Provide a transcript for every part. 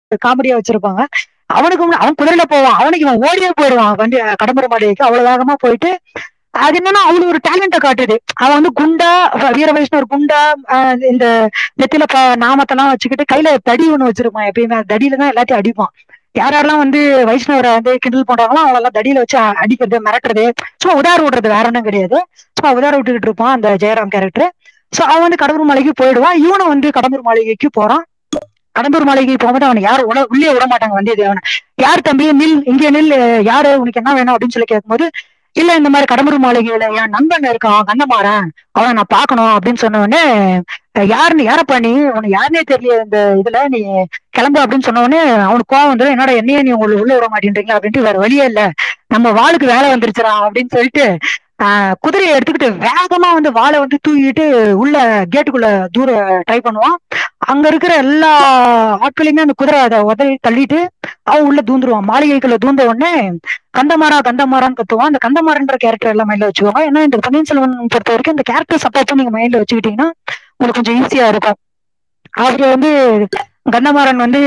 காமெடியா வச்சிருப்பாங்க அவனுக்கு முன்ன- அவன் குதிரையில போவான் அவனுக்கு இவன் ஓடியே போயிடுவான் வண்டி கடம்பூர் மாளிகைக்கு அவ்வளவு வேகமா போயிட்டு அது என்னன்னா அவனுக்கு ஒரு டேலண்ட்டை காட்டுது அவன் வந்து குண்டா வ- வீர வைஷ்ணவர் குண்டா ஆஹ் இந்த நெத்தில ப நாமத்தெல்லாம் வச்சுக்கிட்டு கையில தடி ஒண்ணு வச்சிருப்பான் எப்பயுமே அந்த தடியில தான் எல்லாத்தையும் அடிப்பான் யார் யாரெல்லாம் வந்து வைஷ்ணவரை வந்து கிண்டல் பண்றாங்களோ அவங்களெல்லாம் தடியில வச்சு அ- அடிக்கிறது மிரட்டுறது சும்மா உதார விடுறது வேற ஒன்றும் கிடையாது சும்மா உதார விட்டுக்கிட்டு இருப்பான் அந்த ஜெயராம் கேரக்டர் சோ அவன் வந்து கடம்பூர் மாளிகைக்கு போயிடுவான் இவனும் வந்து கடம்பூர் மாளிகைக்கு போறான் கடம்பூர் மாளிகைக்கு போகும்போது அவனை யாரும் உட உள்ளே விட மாட்டாங்க வந்தியத்தேவனை யார் தம்பி நில் இங்கே நில் யாரு உனக்கு என்ன வேணும் அப்படின்னு சொல்லி கேட்கும்போது இல்ல இந்த மாதிரி கடம்பூர் மாளிகையில என் நண்பன் இருக்கான் கந்தமாறன் அவனை நான் பார்க்கணும் அப்படின்னு சொன்ன உடனே அஹ் யாருன்னு யாரப்பா நீ உனக்கு யாருனே தெரியல இந்த இதுல நீ கிளம்பு அப்படின்னு சொன்ன உடனே அவனுக்கு கோவம் வந்துடும் என்னடா என்னையே நீ உங்களை உள்ள விட மாட்டேன்றீங்களா அப்படின்ட்டு வேற வழியே இல்ல நம்ம வாளுக்கு வேலை வந்துருச்சுடா அப்படின்னு சொல்லிட்டு ஆஹ் குதிரையை எடுத்துக்கிட்டு வேகமா வந்து வாளை வந்து தூக்கிட்டு உள்ள கேட்டுக்குள்ள தூர ட்ரை பண்ணுவான் அங்க இருக்கிற எல்லா ஆட்களையுமே அந்த குதிரை அதை உதறி தள்ளிட்டு அவன் உள்ள தூந்துருவான் மாளிகைக்குள்ள தூந்த உடனே கந்தமாரா கந்தமாரான்னு கத்துவான் அந்த கந்தமாரன்ற கேரக்டர் எல்லாம் மைண்ட்ல வச்சுக்கோங்க ஏன்னா இந்த பொன்னியின் செல்வன் பொறுத்த வரைக்கும் இந்த கேரக்டர் சப்போர்ட் நீங்க மைண்ட்ல வச்சுக்கிட்டீங்கன்னா உங்களுக்கு கொஞ்சம் ஈஸியா இருக்கும் அவரு வந்து கந்தமாறன் வந்து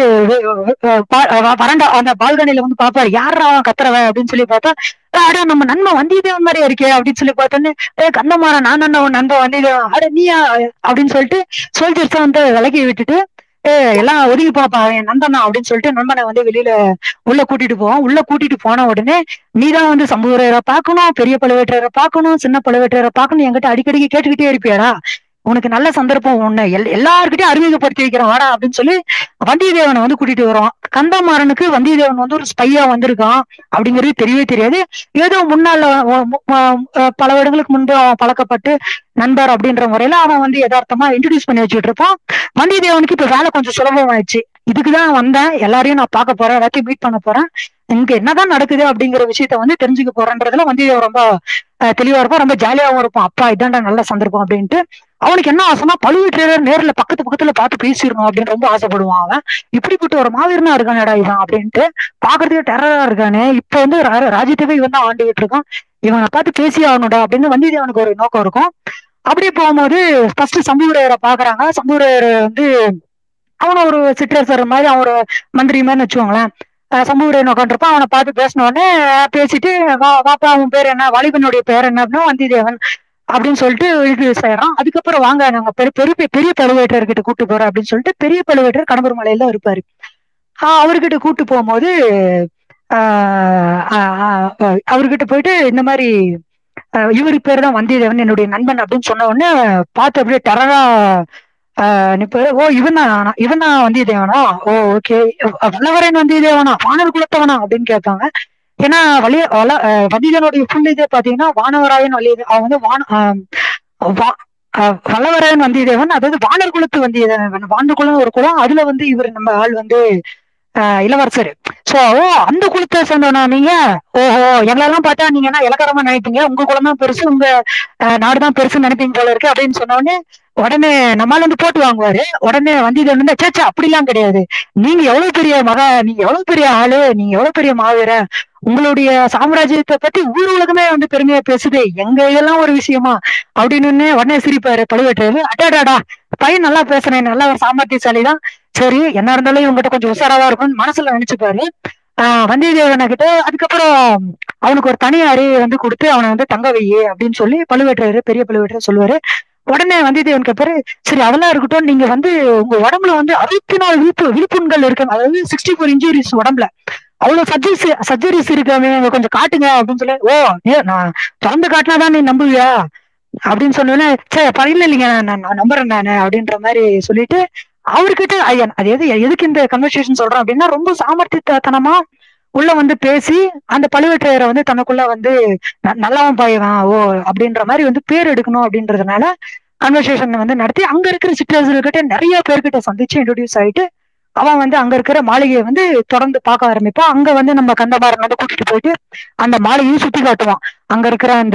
அஹ் பா- அஹ் வறண்டா அந்த பால்கனில வந்து பாப்பாரு யாரா அவன் கத்துறவன் அப்படின்னு சொல்லி பார்த்தா அட நம்ம நண்பன் வந்தியத்தேவன் மாதிரியா இருக்கே அப்படின்னு சொல்லி பார்த்தோன்னே ஏ கந்தமாறன் நான் தான் உன் நண்பன் வந்தியத்தேவன் அட நீயா அப்படின்னு சொல்லிட்டு சோல்ஜர்ஸை வந்து விலக்கி விட்டுட்டு ஏ எல்லாம் ஒதுங்கி பாப்பா என் நண்பனா அப்படின்னு சொல்லிட்டு நண்பனை வந்து வெளியில உள்ள கூட்டிட்டு போவான் உள்ள கூட்டிட்டு போன உடனே நீதான் வந்து சம்புவரையரை பார்க்கணும் பெரிய பழுவேட்டரையரை பார்க்கணும் சின்ன பழுவேட்டரையரை பார்க்கணும் என்கிட்ட அடிக்கடி கேட்டுக்கிட்டே இருப்பியாடா உனக்கு நல்ல சந்தர்ப்பம் ஒண்ணு எல் எல்லார்கிட்டயும் அறிமுகப்படுத்தி வைக்கிறேன் வாடா அப்படின்னு சொல்லி வந்தியத்தேவனை வந்து கூட்டிட்டு வருவான் கந்தமாறனுக்கு வந்தியத்தேவன் வந்து ஒரு ஸ்பையா வந்திருக்கான் அப்படிங்கிறது தெரியவே தெரியாது ஏதோ முன்னால ஒ- மு- அஹ் பல வருடங்களுக்கு முன்பு அவன் பழக்கப்பட்டு நண்பர் அப்படின்ற முறையில அவன் வந்து யதார்த்தமா இன்ட்ரடியூஸ் பண்ணி வச்சுட்டு இருப்பான் வந்தியத்தேவனுக்கு இப்ப வேலை கொஞ்சம் சுலபமாயிடுச்சு இதுக்குதான் வந்தேன் எல்லாரையும் நான் பார்க்க போறேன் எல்லாத்தையும் மீட் பண்ண போறேன் இங்க என்னதான் நடக்குது அப்படிங்கிற விஷயத்த வந்து தெரிஞ்சுக்க போறேன்றதுல வந்தியத்தேவன் ரொம்ப அஹ், தெளிவா இருப்பான் ரொம்ப ஜாலியாவும் இருப்பான் அப்பா இதான்டா நல்ல சந்தர்ப்பம் அப்படின்ட்டு அவனுக்கு என்ன ஆசைனா பழுவேட்டரையர் நேர்ல பக்கத்து பக்கத்துல பார்த்து பேசிடணும் அப்படின்னு ரொம்ப ஆசைப்படுவான் அவன் இப்படிப்பட்ட ஒரு மாவீரனா இருக்கானடா இவன் அப்படின்ட்டு பாக்குறதுக்கு டெரரா இருக்கானே இப்ப வந்து ரா- ராஜ்யத்தவே இவன் தான் ஆண்டுகிட்டு இருக்கான் இவனை பார்த்து பேசி ஆகணும்டா அப்படின்னு வந்தியத்தேவனுக்கு ஒரு நோக்கம் இருக்கும் அப்படியே போகும்போது ஃபர்ஸ்ட் சம்புவரையரை பாக்குறாங்க சம்புவரையர் வந்து அவன ஒரு சிற்றரசர் மாதிரி அவன் ஒரு மந்திரி மாதிரி வச்சுக்கோங்களேன் அஹ் சம்புவரையன் உட்காந்துருப்பான் அவனை பார்த்து பேசின உடனே அஹ் பேசிட்டு வா வாப்பா உன் பேர் என்ன வாலிபனுடைய பேர் என்ன அப்படின்னா வந்தியத்தேவன் அப்படின்னு சொல்லிட்டு இது செய்யறான் அதுக்கப்புறம் வாங்க நாங்க பெரிய பெரிய பெரிய பழுவேட்டர்கிட்ட கூட்டு போறோம் அப்படின்னு சொல்லிட்டு பெரிய பழுவேட்டர் கடம்பூர் மலையில இருப்பாரு ஆஹ் அவர்கிட்ட கூட்டு போகும்போது ஆஹ் ஆஹ் ஆஹ் அவர்கிட்ட போயிட்டு இந்த மாதிரி ஆஹ் இவரு பேர் தான் வந்தியத்தேவன் என்னுடைய நண்பன் அப்படின்னு சொன்ன உடனே பார்த்து அப்படியே டெரரா நிப்பாரு ஓ இவன் தான் இவன் தான் வந்தியத்தேவனா ஓ ஓகே வல்லவரன் வந்தியத்தேவனா வானர் குலத்தவனா அப்படின்னு கேட்பாங்க ஏன்னா வலிய வல அஹ் வந்தியத்தேவனுடைய ஃபுல் இதே பாத்தீங்கன்னா வானவராயன் வலிய அவன் வந்து வான ஆஹ் வா- ஆஹ் வல்லவராயன் வந்தியத்தேவன் அதாவது வானர் குலத்து வந்தியத்தேவன் வானர் குலம் ஒரு குலம் அதுல வந்து இவர் நம்ம ஆள் வந்து ஆஹ் இளவரசர் சோ அந்த குலத்தை சேர்ந்தவனா நீங்க ஓஹோ எங்களெல்லாம் பார்த்தா நீங்க என்ன இலக்கரமா நினைப்பீங்க உங்க குலம் தான் பெருசு உங்க ஆஹ் நாடுதான் பெருசுன்னு நினைப்பீங்க போல இருக்கு அப்படின்னு சொன்ன உடனே உடனே நம்மால வந்து போட்டு வாங்குவாரு உடனே வந்தியத்தேவன் வந்து சேச்சா அப்படிலாம் கிடையாது நீங்க எவ்வளவு பெரிய மக நீங்க எவ்வளவு பெரிய ஆளு நீங்க எவ்வளவு பெரிய மாவீர உங்களுடைய சாம்ராஜ்யத்தை பத்தி ஊர் உலகமே வந்து பெருமையா பேசுது எங்க இதெல்லாம் ஒரு விஷயமா அப்படின்னு உடனே சிரிப்பாரு பழுவேட்டரையர் அடாடாடா பையன் நல்லா பேசுறேன் நல்ல ஒரு சாமர்த்தியசாலி தான் சரி என்ன இருந்தாலும் இவங்ககிட்ட கொஞ்சம் உஷாராவா இருக்கும்னு மனசுல நினைச்சுப்பாரு ஆஹ் வந்தியத்தேவனை கிட்ட அதுக்கப்புறம் அவனுக்கு ஒரு தனி அறையை வந்து கொடுத்து அவனை வந்து தங்க வையே அப்படின்னு சொல்லி பழுவேட்டரையர் பெரிய பழுவேட்டரையர் சொல்லுவாரு உடனே வந்தியத்தேவன் கேட்பாரு சரி அதெல்லாம் இருக்கட்டும் நீங்க வந்து உங்க உடம்புல வந்து அறுபத்தி நாலு விழுப்பு விழுப்புண்கள் இருக்கு அதாவது சிக்ஸ்டி ஃபோர் இன்ஜுரிஸ் உடம்புல அவ்வளவு சர்ஜரிஸ் சர்ஜரிஸ் இருக்காமே இங்க கொஞ்சம் காட்டுங்க அப்படின்னு சொல்லி ஓ ஏ, நான் திறந்து காட்டினாதான் நீ நம்புவியா அப்படின்னு சொன்னோன்னே சே பரவாயில்ல இல்லைங்க நான் நான் நம்புறேன் நானு அப்படின்ற மாதிரி சொல்லிட்டு அவர்கிட்ட ஐயா அது எது எதுக்கு இந்த கன்வர்சேஷன் சொல்றேன் அப்படின்னா ரொம்ப சாமர்த்தியத்தனமா உள்ள வந்து பேசி அந்த பழுவேற்றையரை வந்து தனக்குள்ள வந்து ந- நல்லவன் பாயவன் ஓ அப்படின்ற மாதிரி வந்து பேர் எடுக்கணும் அப்படின்றதுனால கன்வர்சேஷன் வந்து நடத்தி அங்க இருக்கிற சிற்றரசர்கிட்ட நிறைய பேர்கிட்ட சந்திச்சு இன்ட்ரோடியூஸ் ஆயிட்டு அவன் வந்து அங்க இருக்கிற மாளிகையை வந்து தொடர்ந்து பார்க்க ஆரம்பிப்பான் அங்க வந்து நம்ம கந்தமாறன் வந்து கூட்டிட்டு போயிட்டு அந்த மாளிகையும் சுத்தி காட்டுவான் அங்க இருக்கிற அந்த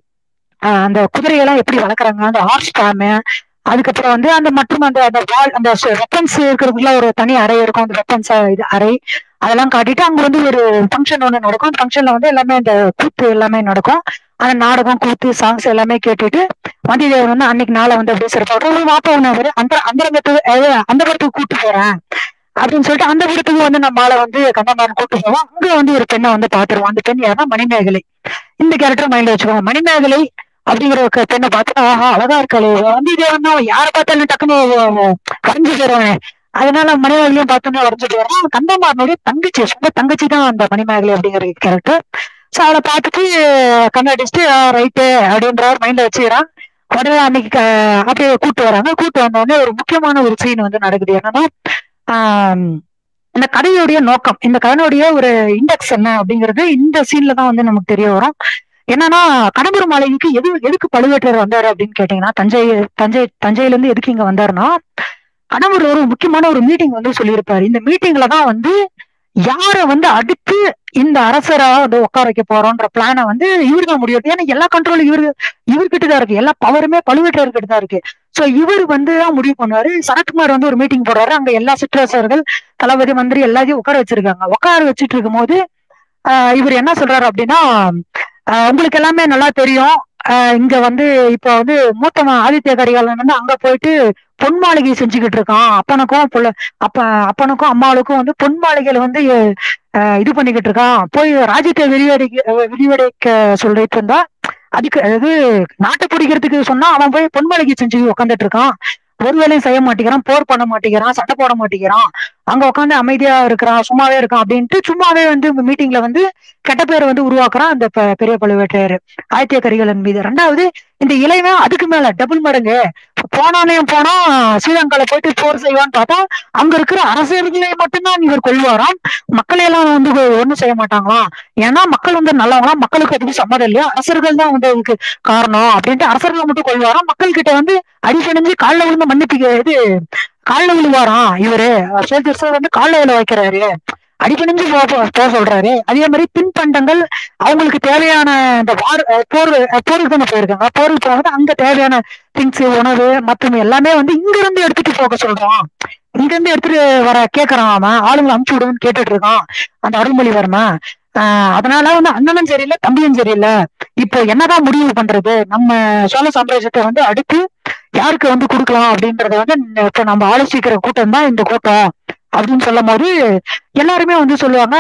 ஆஹ் அந்த குதிரையெல்லாம் எப்படி வளர்க்குறாங்க அந்த ஹார்ஸ் ஃபார்ம் அதுக்கப்புறம் வந்து அந்த மற்றும் அந்த அந்த வால் அந்த வெப்பன்ஸ் இருக்கிறதுக்குள்ள ஒரு தனி அறை இருக்கும் அந்த வெப்பன்ஸ் இது அறை அதெல்லாம் காட்டிட்டு அங்க வந்து ஒரு ஃபங்க்ஷன் ஒண்ணு நடக்கும் அந்த ஃபங்க்ஷன்ல வந்து எல்லாமே அந்த கூத்து எல்லாமே நடக்கும் அந்த நாடகம் கூத்து சாங்ஸ் எல்லாமே கேட்டுட்டு வந்தியத்தேவன் வந்து அன்னைக்கு நாளை வந்து அப்படியே சிறப்பாக வாப்பா உணவு அந்த அந்தரங்கத்துக்கு அந்த படத்துக்கு கூட்டு போறேன் அப்படின்னு சொல்லிட்டு அந்த இடத்துக்கு வந்து நம்மளால வந்து கண்ணமாரன் கூட்டு போவோம் அங்க வந்து ஒரு பெண்ணை வந்து பாத்துருவோம் அந்த பெண் யாருன்னா மணிமேகலை இந்த கேரக்டர் மைண்ட்ல வச்சுக்கோங்க மணிமேகலை அப்படிங்கிற ஒரு பெண்ணை பார்த்து ஆஹா அழகா இருக்காளே வந்திதேவன் தான் யாரை பார்த்தாலும் டக்குன்னு வரைஞ்சு போயிருவானே அதனால மணிமேகலையும் பார்த்தோன்னா வரைஞ்சு போயிடுறான் கந்தமாரனுடைய தங்கச்சி சொந்த தங்கச்சி தான் அந்த மணிமேகலை அப்படிங்கிற கேரக்டர் ஸோ அவளை பார்த்துட்டு கண்ணடிச்சுட்டு ரைட்டு அப்படின்ற மைண்ட்ல வச்சுக்கிறான் உடனே அன்னைக்கு க- அப்படியே கூட்டு வராங்க கூட்டு வந்த உடனே ஒரு முக்கியமான ஒரு சீன் வந்து நடக்குது என்னன்னா ஆம், இந்த கதையுடைய நோக்கம் இந்த கதையுடைய ஒரு இண்டெக்ஸ் என்ன அப்படிங்கிறது இந்த சீன்ல தான் வந்து நமக்கு தெரிய வரும் என்னன்னா கடம்பூர் மாளிகைக்கு எது எதுக்கு பழுவேட்டரர் வந்தாரு அப்படின்னு கேட்டீங்கன்னா தஞ்சை தஞ்சை தஞ்சையில இருந்து எதுக்கு இங்க வந்தாருன்னா கடம்பூர் ஒரு முக்கியமான ஒரு மீட்டிங் வந்து சொல்லியிருப்பாரு இந்த மீட்டிங்ல தான் வந்து யார வந்து அடுத்து இந்த அரசரா வந்து உட்கார வைக்க போறோம்ன்ற பிளானை வந்து இவரு தான் முடியும் ஏன்னா எல்லா கண்ட்ரோலும் இவரு இவர்கிட்ட தான் இருக்கு எல்லா பவருமே பழுவேட்டரர்கிட்ட தான் இருக்கு சோ இவர் வந்து தான் முடிவு பண்ணுவாரு சரத்குமார் வந்து ஒரு மீட்டிங் போடுறாரு அங்க எல்லா சிற்றரசர்கள் தளபதி மந்திரி எல்லாத்தையும் உட்கார வச்சிருக்காங்க உட்கார வச்சிட்டு இருக்கும்போது ஆஹ் இவர் என்ன சொல்றாரு அப்படின்னா ஆஹ் உங்களுக்கு எல்லாமே நல்லா தெரியும் ஆஹ் இங்க வந்து இப்ப வந்து மூத்த மகன் ஆதித்ய கரிகாலன் வந்து அங்க போயிட்டு பொன் மாளிகை செஞ்சுக்கிட்டு இருக்கான் அப்பனுக்கும் புள்ள அப்ப அப்பனுக்கும் அம்மாளுக்கும் வந்து பொன் மாளிகையில வந்து ஆஹ் இது பண்ணிக்கிட்டு இருக்கான் போய் ராஜ்யத்தை விரிவடைக்க விரிவடைக்க சொல்லிட்டு இருந்தா அதுக்கு அதாவது நாட்டை பிடிக்கிறதுக்கு சொன்னா அவன் போய் பொன் மாளிகை செஞ்சு உட்காந்துட்டு இருக்கான் ஒரு வேலையும் செய்ய மாட்டேங்கிறான் போர் பண்ண மாட்டேங்கிறான் சண்டை போட மாட்டேங்கிறான் அங்க உட்காந்து அமைதியா இருக்கிறான் சும்மாவே இருக்கான் அப்படின்ட்டு சும்மாவே வந்து மீட்டிங்ல வந்து கெட்ட பேரை வந்து உருவாக்குறான் அந்த பெ- பெரிய பழுவேட்டையர் ஆதித்ய கரிகாலன் மீது ரெண்டாவது இந்த இளைவன் அதுக்கு மேல டபுள் மடங்கு போனானையும் போனா ஸ்ரீலங்கால போயிட்டு போர் செய்வான்னு பார்த்தா அங்க இருக்கிற அரசியல்களை மட்டும்தான் இவர் கொள்வாராம் மக்களை எல்லாம் வந்து ஒண்ணும் செய்ய மாட்டாங்களாம் ஏன்னா மக்கள் வந்து நல்லவங்களாம் மக்களுக்கு அதுக்கு சம்மதம் இல்லையா அரசர்கள் தான் வந்து அதுக்கு காரணம் அப்படின்ட்டு அரசர்களை மட்டும் கொள்வாராம் மக்கள் கிட்ட வந்து அடிபணிஞ்சு காலில் விழுந்து மன்னிப்பு கே- இது காலில் விழுவாராம் இவரு சேகர் வந்து காலில் விழ வைக்கிறாரு அடிபணிஞ்சு போ போ- போக சொல்றாரு அதே மாதிரி தின்பண்டங்கள் அவங்களுக்கு தேவையான இந்த வார் அஹ் போர் அஹ் போருக்கு தானே போயிருக்காங்க போருக்கு போகும்போது அங்க தேவையான திங்ஸ் உணவு மற்றும் எல்லாமே வந்து இங்க இருந்து எடுத்துட்டு போக சொல்றான் இங்க இருந்து எடுத்துட்டு வர கேக்குறான் அவன் ஆளுங்களை அமுச்சு விடுன்னு கேட்டுட்டு இருக்கான் அந்த அருள்மொழிவர்மன் ஆஹ் அதனால வந்து அண்ணனும் சரியில்லை தம்பியும் சரியில்லை இப்போ என்னதான் முடிவு பண்றது நம்ம சோழ சாம்ராஜ்யத்தை வந்து அடுத்து யாருக்கு வந்து கொடுக்கலாம் அப்படின்றத வந்து இந்த- இப்ப நம்ம ஆலோசிக்கிற கூட்டம் தான் இந்த கூட்டம் அப்படின்னு சொல்லும் போது எல்லாருமே வந்து சொல்லுவாங்க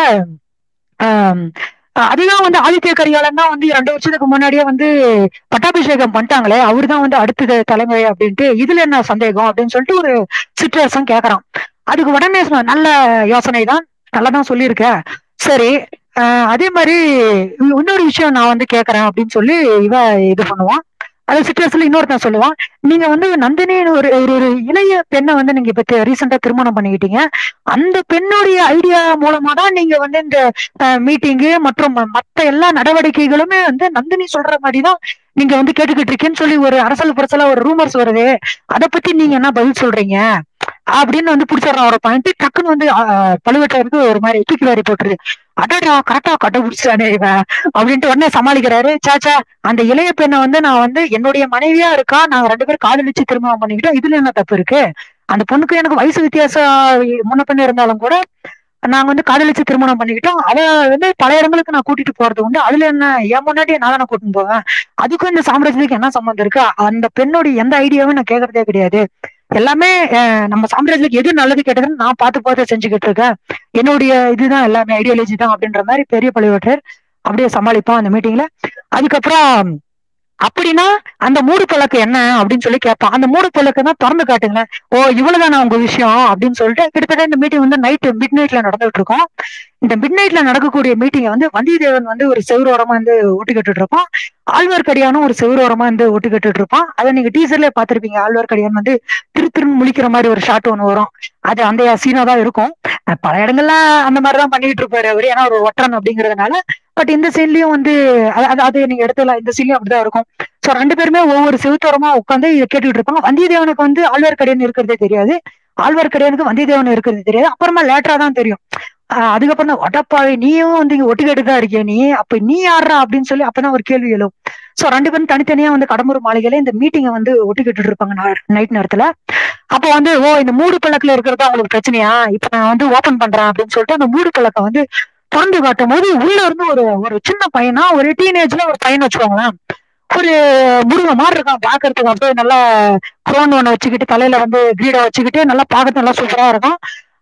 ஆம், அதுதான் வந்து ஆதித்ய கரிகாலன் தான் வந்து ரெண்டு வருஷத்துக்கு முன்னாடியே வந்து பட்டாபிஷேகம் பண்ணிட்டாங்களே அவரு தான் வந்து அடுத்த தலைமை அப்படின்ட்டு இதுல என்ன சந்தேகம் அப்படின்னு சொல்லிட்டு ஒரு சிற்றரசன் கேக்குறான் அதுக்கு உடனே சொன்ன, நல்ல யோசனை தான் நல்லதான் சொல்லியிருக்க சரி ஆஹ் அதே மாதிரி இ- இன்னொரு விஷயம் நான் வந்து கேக்குறேன் அப்படின்னு சொல்லி இவ இது பண்ணுவான் அது சிற்றரசுல இன்னொருத்தன் சொல்லுவான் நீங்க வந்து நந்தினின்னு ஒரு ஒரு ஒரு இளைய பெண்ணை வந்து நீங்க இப்ப ரீசெண்டா திருமணம் பண்ணிக்கிட்டீங்க அந்த பெண்ணுடைய ஐடியா மூலமா தான் நீங்க வந்து இந்த மீட்டிங்கு மற்றும் மத்த எல்லா நடவடிக்கைகளுமே வந்து நந்தினி சொல்ற மாதிரி தான் நீங்க வந்து கேட்டுக்கிட்டு இருக்கேன்னு சொல்லி ஒரு அரசல் புரசலா ஒரு ரூமர்ஸ் வருது அதை பத்தி நீங்க என்ன பதில் சொல்றீங்க அப்படின்னு வந்து பிடிச்சிடறான் ஒரு பாயிண்ட் டக்குன்னு வந்து ஆஹ், பழுவேட்டருக்கு ஒரு மாதிரி தூக்கி வாரி போட்டுருது அடடா கரெக்டா கண்டுபிடிச்சானே இவன் அப்படின்ட்டு உடனே சமாளிக்கிறாரு சாச்சா அந்த இளைய பெண்ணை வந்து நான் வந்து என்னுடைய மனைவியா இருக்கா நாங்க ரெண்டு பேரும் காதலிச்சு திருமணம் பண்ணிக்கிட்டோம் இதுல என்ன தப்பு இருக்கு அந்த பொண்ணுக்கு எனக்கு வயசு வித்தியாசம் முன்ன பின்ன இருந்தாலும் கூட நாங்க வந்து காதலிச்சு திருமணம் பண்ணிக்கிட்டோம் அவ வந்து பல இடங்களுக்கு நான் கூட்டிட்டு போறது உண்டு அதுல என்ன என் முன்னாடியே நான் தானே கூட்டிட்டு போவேன் அதுக்கும் இந்த சாம்ராஜ்யத்துக்கு என்ன சம்மந்தம் இருக்கு அந்த பெண்ணோட எந்த ஐடியாவும் நான் கேட்கறதே கிடையாது எல்லாமே அஹ், நம்ம சாம்ராஜ்யத்துக்கு எது நல்லது கெட்டதுன்னு நான் பார்த்து பார்த்து செஞ்சுக்கிட்டு இருக்கேன் என்னுடைய இதுதான் எல்லாமே ஐடியாலஜி தான் அப்படின்ற மாதிரி பெரிய பழுவேட்டர் அப்படியே சமாளிப்போம் அந்த மீட்டிங்ல அதுக்கப்புறம் அப்படின்னா அந்த மூடு பழக்கு என்ன அப்படின்னு சொல்லி கேட்பான் அந்த மூடு பழக்கு தான் திறந்து காட்டுங்களேன் ஓ இவ்வளவுதானா உங்க விஷயம் அப்படின்னு சொல்லிட்டு கிட்டத்தட்ட இந்த மீட்டிங் வந்து நைட் மிட் நைட்ல நடந்துட்டு இருக்கோம் இந்த மிட் நைட்ல நடக்கக்கூடிய மீட்டிங்கை வந்து வந்தியத்தேவன் வந்து ஒரு செவ்வரோரமா வந்து ஒட்டுக்கிட்டு இருப்பான் ஆழ்வார்க்கடியானும் ஒரு செவ்வரோரமா வந்து ஒட்டுக்கிட்டு இருப்பான் அதை நீங்க டீசர்லயே பார்த்திருப்பீங்க ஆழ்வார்க்கடியான் வந்து திரு திருன்னு முழிக்கிற மாதிரி ஒரு ஷாட் ஒன்று வரும் அது அந்த சீனா தான் இருக்கும் அஹ் பல இடங்கள்ல அந்த மாதிரிதான் பண்ணிட்டு இருப்பாரு அவரு ஏன்னா ஒரு ஒற்றன் அப்படிங்கறதுனால பட் இந்த சீன்லயும் வந்து அது- அது அது நீங்க எடுத்துல இந்த சீன்லயும் அப்படிதான் இருக்கும் சோ ரெண்டு பேருமே ஒவ்வொரு செவுத்தோரமா உட்காந்து இதை கேட்டுட்டு இருப்பாங்க வந்தியத்தேவனுக்கு வந்து ஆழ்வார்க்கடியான் இருக்கிறதே தெரியாது ஆழ்வார்க்கடியானுக்கு வந்தியத்தேவன் இருக்கிறது தெரியாது அப்புறமா லேட்டரா தான் தெரியும் ஆஹ் அதுக்கப்புறம் தான் ஒட்டப்பாவை நீயும் வந்து இங்க ஒட்டு கேட்டு தான் இருக்கிய நீ அப்ப நீ யாரா அப்படின்னு சொல்லி அப்பதான் ஒரு கேள்வி எழும் சோ ரெண்டு பேரும் தனித்தனியா வந்து கடம்பூர் மாளிகையில இந்த மீட்டிங்கை வந்து ஒட்டு கேட்டுட்டு இருப்பாங்க நைட் நேரத்துல அப்போ வந்து ஓ இந்த மூடு பழக்கத்துல இருக்கிறதா உங்களுக்கு பிரச்சனையா இப்ப நான் வந்து ஓபன் பண்றேன் அப்படின்னு சொல்லிட்டு அந்த மூடு பழக்கம் வந்து திறந்து காட்டும் போது உள்ள இருந்து ஒரு ஒரு சின்ன பையனா ஒரு டீனேஜ்ல ஒரு பையன் வச்சுக்கோங்களேன் ஒரு முருகன் மாதிரி இருக்கான் பாக்குறதுக்கு அப்படியே நல்லா குரோன் ஒண்ணு வச்சுக்கிட்டு தலையில வந்து கிரீடம் வச்சுக்கிட்டு நல்லா பார்க்கறது நல்லா சூப்பரா இருக்கும்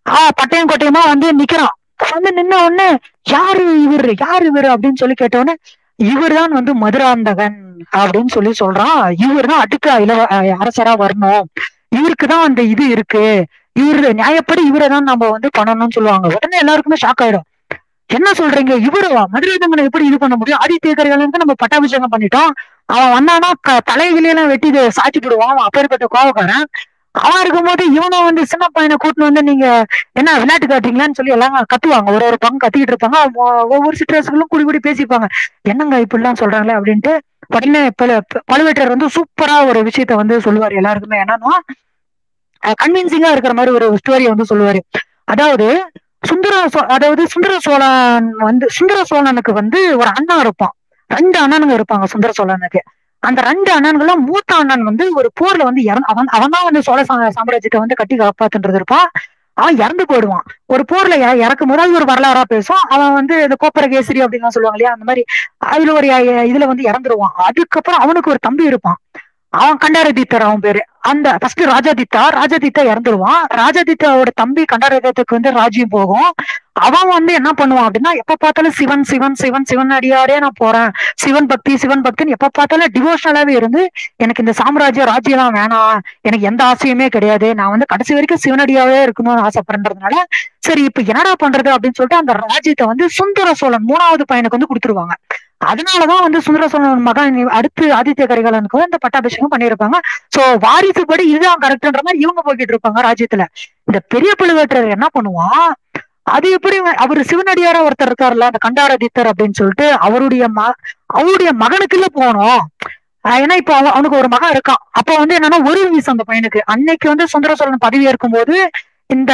ஆஹ் பட்டயம் கொட்டையமா வந்து நிக்கிறான் வந்து நின்ன உடனே யாரு இவரு யாரு இவரு அப்படின்னு சொல்லி கேட்ட உடனே இவர் தான் வந்து மதுராந்தகன் அப்படின்னு சொல்லி சொல்றான் இவர் தான் அடுத்த இளவ அஹ் அரசரா வரணும் இவருக்கு தான் அந்த இது இருக்கு இவரு நியாயப்படி இவரை தான் நம்ம வந்து பண்ணணும்னு சொல்லுவாங்க உடனே எல்லாருக்குமே ஷாக் ஆயிடும் என்ன சொல்றீங்க இவருவா மதுராந்தகனை எப்படி இது பண்ண முடியும் ஆதித்ய கரிகாலனுக்கு நம்ம பட்டாபிஷேகம் பண்ணிட்டோம் அவன் வந்தானா க- தலைகிலையெல்லாம் வெட்டி இதை சாய்ச்சி விடுவான் அவன் அப்பேற்பட்ட கோவக்காரன் அவன் இருக்கும்போது இவனும் வந்து சின்ன பையனை கூட்டின்னு வந்து நீங்க என்ன விளையாட்டு காட்டுறீங்களான்னு சொல்லி எல்லாம் கத்துவாங்க ஒரு ஒரு பங்கு கத்திக்கிட்டு இருப்பாங்க ஒ- ஒவ்வொரு சிற்றரசுகளும் கூடி கூடி பேசிப்பாங்க என்னங்க இப்படிலாம் சொல்றாங்களே அப்படின்ட்டு உடனே பழு- ப- பழுவேட்டர் வந்து சூப்பரா ஒரு விஷயத்த வந்து சொல்லுவாரு எல்லாருக்குமே என்னன்னா கன்வின்சிங்கா இருக்கிற மாதிரி ஒரு ஸ்டோரியை வந்து சொல்லுவாரு அதாவது சுந்தர சோ அதாவது சுந்தர சோழன் வந்து சுந்தர சோழனுக்கு வந்து ஒரு அண்ணன் இருப்பான் ரெண்டு அண்ணனுங்க இருப்பாங்க சுந்தர சோழனுக்கு அந்த ரெண்டு அண்ணன்களும் மூத்த அண்ணன் வந்து ஒரு போர்ல வந்து இறந்து அவன் அவன் தான் வந்து சோழ சா- சாம்ராஜ்யத்தை வந்து கட்டி காப்பாத்துன்றது இருப்பான் அவன் இறந்து போயிடுவான் ஒரு போர்ல இற- இறக்கும் போது அது ஒரு வரலாறா பேசும் அவன் வந்து இந்த கோப்பர கேசரி அப்படின்லாம் சொல்லுவாங்க இல்லையா அந்த மாதிரி அதுல ஒரு அஹ், இதுல வந்து இறந்துருவான் அதுக்கப்புறம் அவனுக்கு ஒரு தம்பி இருப்பான் அவன் கண்டாரதித்தர் அவன் பேரு அந்த ஃபர்ஸ்ட் ராஜாதித்தா ராஜாதித்தா இறந்துருவான் ராஜாதித்தாவோட தம்பி கண்டாரதித்தருக்கு வந்து ராஜ்யம் போகும் அவன் வந்து என்ன பண்ணுவான் அப்படின்னா எப்ப பார்த்தாலும் சிவன் சிவன் சிவன் சிவன் அடியாரே நான் போறேன் சிவன் பக்தி சிவன் பக்தின்னு எப்ப பார்த்தாலும் டிவோஷனலாவே இருந்து எனக்கு இந்த சாம்ராஜ்யம் ராஜ்யம் வேணாம் எனக்கு எந்த ஆசையுமே கிடையாது நான் வந்து கடைசி வரைக்கும் சிவனடியாவே இருக்கணும்னு ஆசைப்படுறதுனால சரி இப்ப என்னடா பண்றது அப்படின்னு சொல்லிட்டு அந்த ராஜ்யத்தை வந்து சுந்தர சோழன் மூணாவது பையனுக்கு வந்து கொடுத்துருவாங்க அதனாலதான் வந்து சுந்தர சோழன் மகன் இனி அடுத்து ஆதித்ய கரிகாலனுக்கு வந்து இந்த பட்டாபிஷேகம் பண்ணியிருப்பாங்க சோ வாரிசுப்படி இதுதான் கரெக்ட்ன்ற மாதிரி இவங்க போய்கிட்டு இருப்பாங்க ராஜ்யத்துல இந்த பெரிய பழுவேட்டரர் என்ன பண்ணுவான் அது எப்படி வ- அவரு சிவனடியாரா ஒருத்தர் இருக்காருல்ல அந்த கண்டாரதித்தர் அப்படின்னு சொல்லிட்டு அவருடைய ம அவருடைய மகனுக்குள்ள போகணும் ஆஹ் ஏன்னா இப்ப அவன் அவனுக்கு ஒரு மகன் இருக்கான் அப்ப வந்து என்னன்னா ஒரு வயசு அந்த பையனுக்கு அன்னைக்கு வந்து சுந்தர சோழன் பதவி ஏற்கும் போது இந்த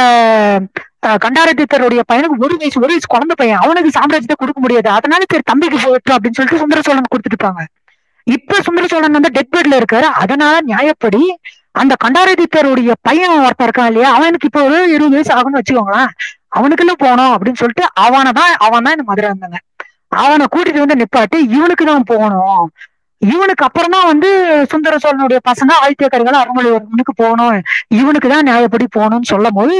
ஆஹ் கண்டாரதித்தருடைய பையனுக்கு ஒரு வயசு ஒரு வயசு குழந்தை பையன் அவனுக்கு சாம்ராஜ்யத்தை கொடுக்க முடியாது அதனால சரி தம்பிக்கு போயிட்டு அப்படின்னு சொல்லிட்டு சுந்தர சோழன் கொடுத்துருப்பாங்க இப்ப சுந்தர சோழன் வந்து டெத் பெட்ல இருக்காரு அதனால நியாயப்படி அந்த கண்டாரதித்தருடைய பையன் ஒருத்தன் இருக்கான் இல்லையா அவனுக்கு இப்ப ஒரு இருபது வயசு ஆகும்னு வச்சுக்கோங்களேன் அவனுக்குள்ள போனோம் அப்படின்னு சொல்லிட்டு அவனை தான் அவன் தான் இந்த மதுரை இருந்தாங்க அவனை கூட்டிட்டு வந்து நிப்பாட்டி இவனுக்கு தான் போகணும் இவனுக்கு அப்புறம் தான் வந்து சுந்தர சோழனுடைய பசங்க ஆதித்ய கரிகால அருள்மொழிவர்மனுக்கு போகணும் இவனுக்கு தான் நியாயப்படி போகணும்னு சொல்லும் போது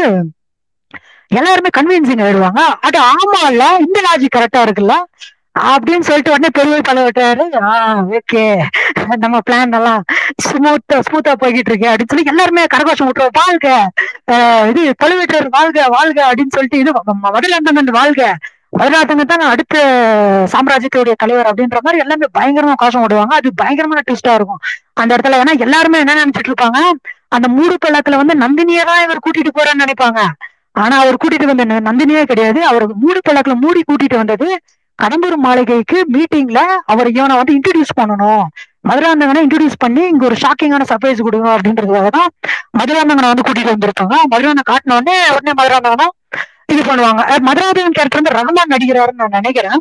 எல்லாருமே கன்வின்சிங் ஆயிடுவாங்க அது ஆமா இல்ல இந்த லாஜிக் கரெக்டா இருக்குல்ல அப்படின்னு சொல்லிட்டு உடனே பெருமை பழவிட்டாரு ஆஹ் ஓகே நம்ம பிளான் எல்லாம் ஸ்மூத்தா ஸ்மூத்தா போய்கிட்டு இருக்கு அப்படின்னு சொல்லி எல்லாருமே கரகோஷம் விட்டுருவோம் வாழ்க ஆஹ் இது பழுவேட்டர் வாழ்க வாழ்க அப்படின்னு சொல்லிட்டு இது ம- மதுராந்தகன் வாழ்க மதுராந்தகன் தான் அடுத்த சாம்ராஜ்யத்துடைய தலைவர் அப்படின்ற மாதிரி எல்லாமே பயங்கரமா கோஷம் விடுவாங்க அது பயங்கரமான ட்விஸ்டா இருக்கும் அந்த இடத்துல ஏன்னா எல்லாருமே என்ன நினைச்சிட்டு இருப்பாங்க அந்த மூடு பள்ளத்துல வந்து நந்தினியை தான் இவர் கூட்டிட்டு போறேன்னு நினைப்பாங்க ஆனா அவர் கூட்டிட்டு வந்த ந- நந்தினியே கிடையாது அவர் மூடு பள்ளத்துல மூடி கூட்டிட்டு வந்தது கடம்பூர் மாளிகைக்கு மீட்டிங்ல அவர் இவனை வந்து இன்ட்ரடியூஸ் பண்ணணும் மதுராந்தகனை இன்ட்ரடியூஸ் பண்ணி இங்க ஒரு ஷாக்கிங்கான சர்ப்ரைஸ் கொடுங்க அப்படின்றதுக்காக தான் மதுராந்தகனை வந்து கூட்டிட்டு வந்திருப்பாங்க மதுராந்தகன் காட்டின உடனே உடனே மதுராந்தகனும் இது பண்ணுவாங்க அஹ் மதுராந்தகன் கேரக்டர் வந்து ரகுமான் நடிக்கிறாருன்னு நான் நினைக்கிறேன்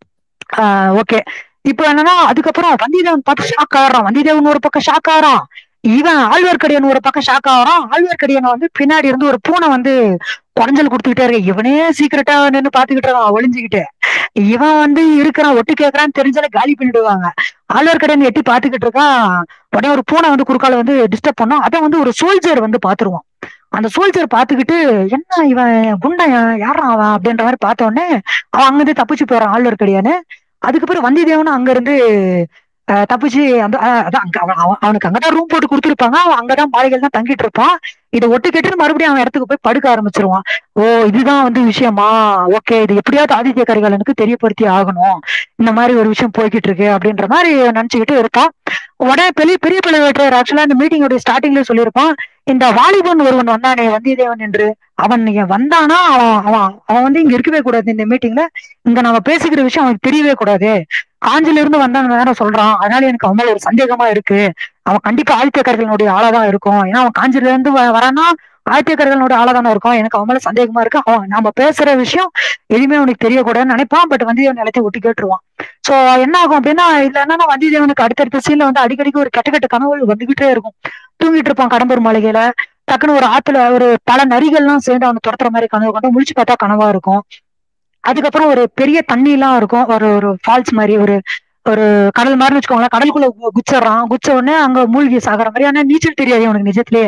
ஓகே இப்போ என்னன்னா அதுக்கப்புறம் வந்தியத்தேவன் பார்த்து ஷாக் ஆகிறான் வந்தியத்தேவன் ஒரு பக்கம் ஷாக் ஆகிறான் இவன் ஆழ்வார்க்கடியன் ஒரு பக்கம் ஷாக் ஆகிறான் ஆழ்வார்க்கடியன் வந்து பின்னாடி இருந்து ஒரு பூனை வந்து குறைஞ்சல் கொடுத்துக்கிட்டே இருக்கு இவனே சீக்கிரட்டா நின்னு பாத்துக்கிட்டு இருக்கான் ஒளிஞ்சுக்கிட்டு இவன் வந்து இருக்கிறான் ஒட்டு கேட்கறான்னு தெரிஞ்சாலே காலி பண்ணிடுவாங்க ஆழ்வார்க்கடியன் எட்டி பாத்துக்கிட்டு இருக்கான் உடனே ஒரு பூனை வந்து குறுக்கால வந்து டிஸ்டர்ப் பண்ணோம் அதை வந்து ஒரு சோல்ஜர் வந்து பாத்துருவான் அந்த சோல்ஜர் பாத்துக்கிட்டு என்ன இவன் குண்டன் யாரா அவன் அப்படின்ற மாதிரி பார்த்த உடனே அவன் அங்கிருந்து தப்பிச்சு போறான் ஆழ்வார்க்கடியான்னு அதுக்கப்புறம் வந்தியத்தேவனும் அங்க இருந்து அஹ், தப்பிச்சு அந்த அஹ், அதான் அங்க அவன் அவன் அவனுக்கு அங்கதான் ரூம் போட்டு கொடுத்துருப்பாங்க அவன் அங்கதான் மாளிகையில் தான் தங்கிட்டு இருப்பான் இதை ஒட்டு கேட்டு மறுபடியும் அவன் இடத்துக்கு போய் படுக்க ஆரம்பிச்சிருவான் ஓ இதுதான் வந்து விஷயமா ஓகே இது எப்படியாவது ஆதித்ய கரிகாலனுக்கு தெரியப்படுத்தி ஆகணும் இந்த மாதிரி ஒரு விஷயம் போய்கிட்டு இருக்கு அப்படின்ற மாதிரி நினைச்சுக்கிட்டு இருப்பான் உடனே பெரிய பெரிய பழுவேட்டர் ஆக்சுவலா இந்த மீட்டிங்கோட ஸ்டார்டிங்ல சொல்லியிருப்பான் இந்த வாலிபன் ஒருவன் வந்தானே வந்தியத்தேவன் என்று அவன் இங்க வந்தானா அவன் அவன் அவன் வந்து இங்க இருக்கவே கூடாது இந்த மீட்டிங்ல இங்க நம்ம பேசிக்கிற விஷயம் அவனுக்கு தெரியவே கூடாது காஞ்சில இருந்து வந்தான்னு வேற சொல்றான் அதனால எனக்கு அவன் மேல ஒரு சந்தேகமா இருக்கு அவன் கண்டிப்பா ஆதித்ய கரிகாலனுடைய ஆளா தான் இருக்கும் ஏன்னா அவன் காஞ்சில இருந்து வ- வரான்னா ஆதித்ய கரிகாலனோட ஆளா தானே இருக்கும் எனக்கு அவன் மேல சந்தேகமா இருக்கு அவன் நாம பேசுற விஷயம் எதுவுமே அவனுக்கு தெரியக்கூடாதுன்னு நினைப்பான் பட் வந்தியத்தேவன் எல்லாத்தையும் ஒட்டி கேட்டுருவான் சோ என்ன ஆகும் அப்படின்னா இதுல என்னன்னா வந்தியத்தேவனுக்கு அடுத்தடுத்த சீன்ல வந்து அடிக்கடிக்கு ஒரு கெட்ட கெட்ட கனவுகள் வந்துகிட்டே இருக்கும் தூங்கிட்டு இருப்பான் கடம்பூர் மாளிகையில டக்குன்னு ஒரு ஆத்துல ஒரு பல நரிகள்லாம் சேர்ந்து அவனை துரத்துற மாதிரி கனவு கண்டு முழிச்சு பார்த்தா கனவா இருக்கும் அதுக்கப்புறம் ஒரு பெரிய தண்ணி எல்லாம் இருக்கும் ஒரு ஒரு ஃபால்ஸ் மாதிரி ஒரு ஒரு கடல் மாதிரின்னு வச்சுக்கோங்களேன் கடலுக்குள்ள கு- குச்சிடுறான் குச்ச உடனே அங்க மூழ்கி சாகுற மாதிரி ஆனா நீச்சல் தெரியாது அவனுக்கு நிஜத்திலேயே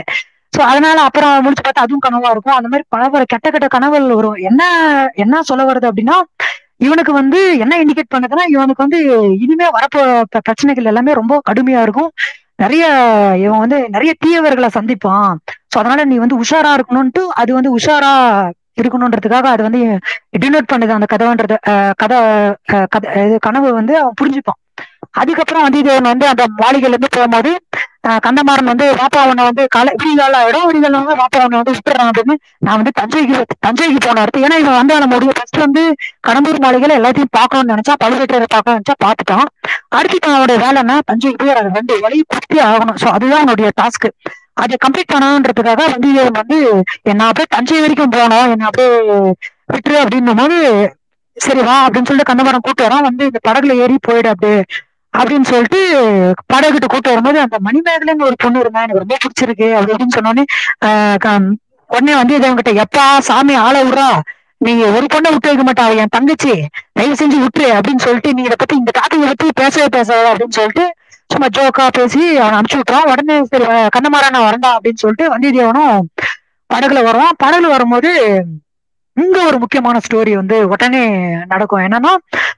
சோ அதனால அப்புறம் முடிச்சு பார்த்தா அதுவும் கனவா இருக்கும் அந்த மாதிரி பல பல கெட்ட கெட்ட கனவுகள் வரும் என்ன என்ன சொல்ல வருது அப்படின்னா இவனுக்கு வந்து என்ன இண்டிகேட் பண்ணுதுன்னா இவனுக்கு வந்து இனிமே வரப்போ ப- பிரச்சனைகள் எல்லாமே ரொம்ப கடுமையா இருக்கும் நிறைய இவன் வந்து நிறைய தீயவர்களை சந்திப்பான் சோ அதனால நீ வந்து உஷாரா இருக்கணும்ட்டு அது வந்து உஷாரா இருக்கணுன்றதுக்காக அது வந்து டினோட் பண்ணுது அந்த கதவுன்றது அஹ், கதை அஹ், கதை இது கனவு வந்து அவன் புரிஞ்சுப்பான் அதுக்கப்புறம் வந்து இது வந்து அந்த மாளிகையில இருந்து போகும்போது அஹ், கந்தமாறன் வந்து வாப்பா அவனை வந்து காலை விடிகால ஆயிடும் விடிகால வந்து வாப்பா அவனை வந்து விட்டுறான் அப்படின்னு நான் வந்து தஞ்சைக்கு தஞ்சைக்கு போன அடுத்து ஏன்னா இவன் வந்து அவனை முடியும் ஃபர்ஸ்ட் வந்து கடம்பூர் மாளிகையில எல்லாத்தையும் பார்க்கணும்னு நினைச்சா பழுவேட்டரை பார்க்கணும்னு நினைச்சா பார்த்துட்டான் அடுத்து அவனுடைய வேலை என்ன தஞ்சைக்கு போய் அதை ரெண்டு வழி குத்தி ஆகணும் சோ அதுதான் அவனுடைய டாஸ்க் அதை கம்ப்ளீட் பண்ணணுன்றதுக்காக வந்து இவன் வந்து என்ன அப்படியே தஞ்சை வரைக்கும் போகணும் என்ன அப்படியே விட்டுரு அப்படின்னும் போது சரி வா அப்படின்னு சொல்லிட்டு கந்தமரம் கூட்டு வரான் வந்து இந்த படகுல ஏறி போயிடு அப்படியே அப்படின்னு சொல்லிட்டு படகுகிட்ட கூட்டு வரும்போது அந்த மணிமேகலைன்னு ஒரு பொண்ணு இருந்தா எனக்கு ரொம்ப பிடிச்சிருக்கு அப்படி அப்படின்னு சொன்னோடனே ஆஹ் க- உடனே வந்து இது அவங்ககிட்ட எப்பா சாமி ஆள விடுறா நீங்க ஒரு பொண்ணை விட்டு வைக்க மாட்டா அவ என் தங்கச்சி தயவு செஞ்சு விட்டுரு அப்படின்னு சொல்லிட்டு நீ இதை பத்தி இந்த டாபிக் பத்தி பேசவே பேசாத அப்படின்னு சொல்லிட்டு சும்மா ஜோக்கா பேசி அவனை அனுப்பிச்சு விட்டுறான் உடனே சரி வ- கண்ணமாறா நான் வரண்டா அப்படின்னு சொல்லிட்டு வந்தியத்தேவனும் படகுல வருவான் படகுல வரும்போது இங்க ஒரு முக்கியமான ஸ்டோரி வந்து உடனே நடக்கும் என்னன்னா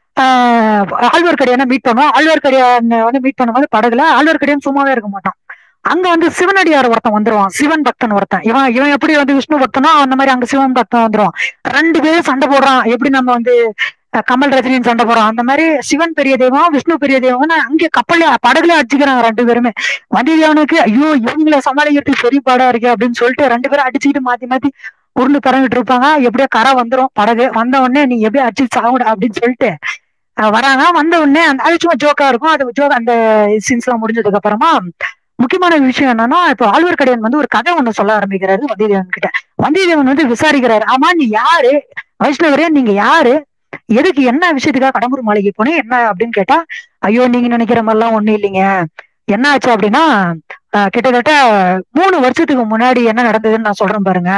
ஆஹ் ஆழ்வார்க்கடியான மீட் பண்ணுவோம் ஆழ்வார்க்கடியான வந்து மீட் பண்ணும்போது படகுல ஆழ்வார்க்கடியான் சும்மாவே இருக்க மாட்டான் அங்க வந்து சிவனடியார் ஒருத்தன் வந்துருவான் சிவன் பக்தன் ஒருத்தன் இவன் இவன் எப்படி வந்து விஷ்ணு பக்தனோ அந்த மாதிரி அங்க சிவன் பக்தன் வந்துருவான் ரெண்டு பேரும் சண்டை போடுறான் எப்படி நம்ம வந்து அஹ், கமல் ரஜினின்னு சண்டை போடுறோம் அந்த மாதிரி சிவன் பெரிய தெய்வம் விஷ்ணு பெரிய தெய்வம் அங்கே கப்பல்ல படகுல அடிச்சுக்கிறாங்க ரெண்டு பேருமே வந்தியத்தேவனுக்கு ஐயோ இவங்களை சமாளிக்கிறதுக்கு பெரிய பாடா இருக்கு அப்படின்னு சொல்லிட்டு ரெண்டு பேரும் அடிச்சுக்கிட்டு மாத்தி மாத்தி உருண்டு பறந்துட்டு இருப்பாங்க எப்படியோ கரை வந்துரும் படகு வந்த உடனே நீ எப்படியோ அடிச்சு சாவுட அப்படின்னு சொல்லிட்டு அஹ், வராங்க வந்த உடனே அந்த அது சும்மா ஜோக்கா இருக்கும் அது ஜோக் அந்த சீன்ஸ் எல்லாம் முடிஞ்சதுக்கு அப்புறமா முக்கியமான விஷயம் என்னன்னா இப்போ ஆழ்வார்க்கடியான் வந்து ஒரு கதை ஒண்ணு சொல்ல ஆரம்பிக்கிறாரு வந்தியத்தேவன் கிட்ட வந்தியத்தேவன் வந்து விசாரிக்கிறாரு ஆமா நீ யாரு வைஷ்ணவரே நீங்க யாரு எதுக்கு என்ன விஷயத்துக்காக கடம்பூர் மாளிகை போனேன் என்ன அப்படின்னு கேட்டா ஐயோ நீங்க நினைக்கிற மாதிரிலாம் ஒண்ணும் இல்லைங்க என்ன ஆச்சு அப்படின்னா அஹ், கிட்டத்தட்ட மூணு வருஷத்துக்கு முன்னாடி என்ன நடந்ததுன்னு நான் சொல்றேன் பாருங்க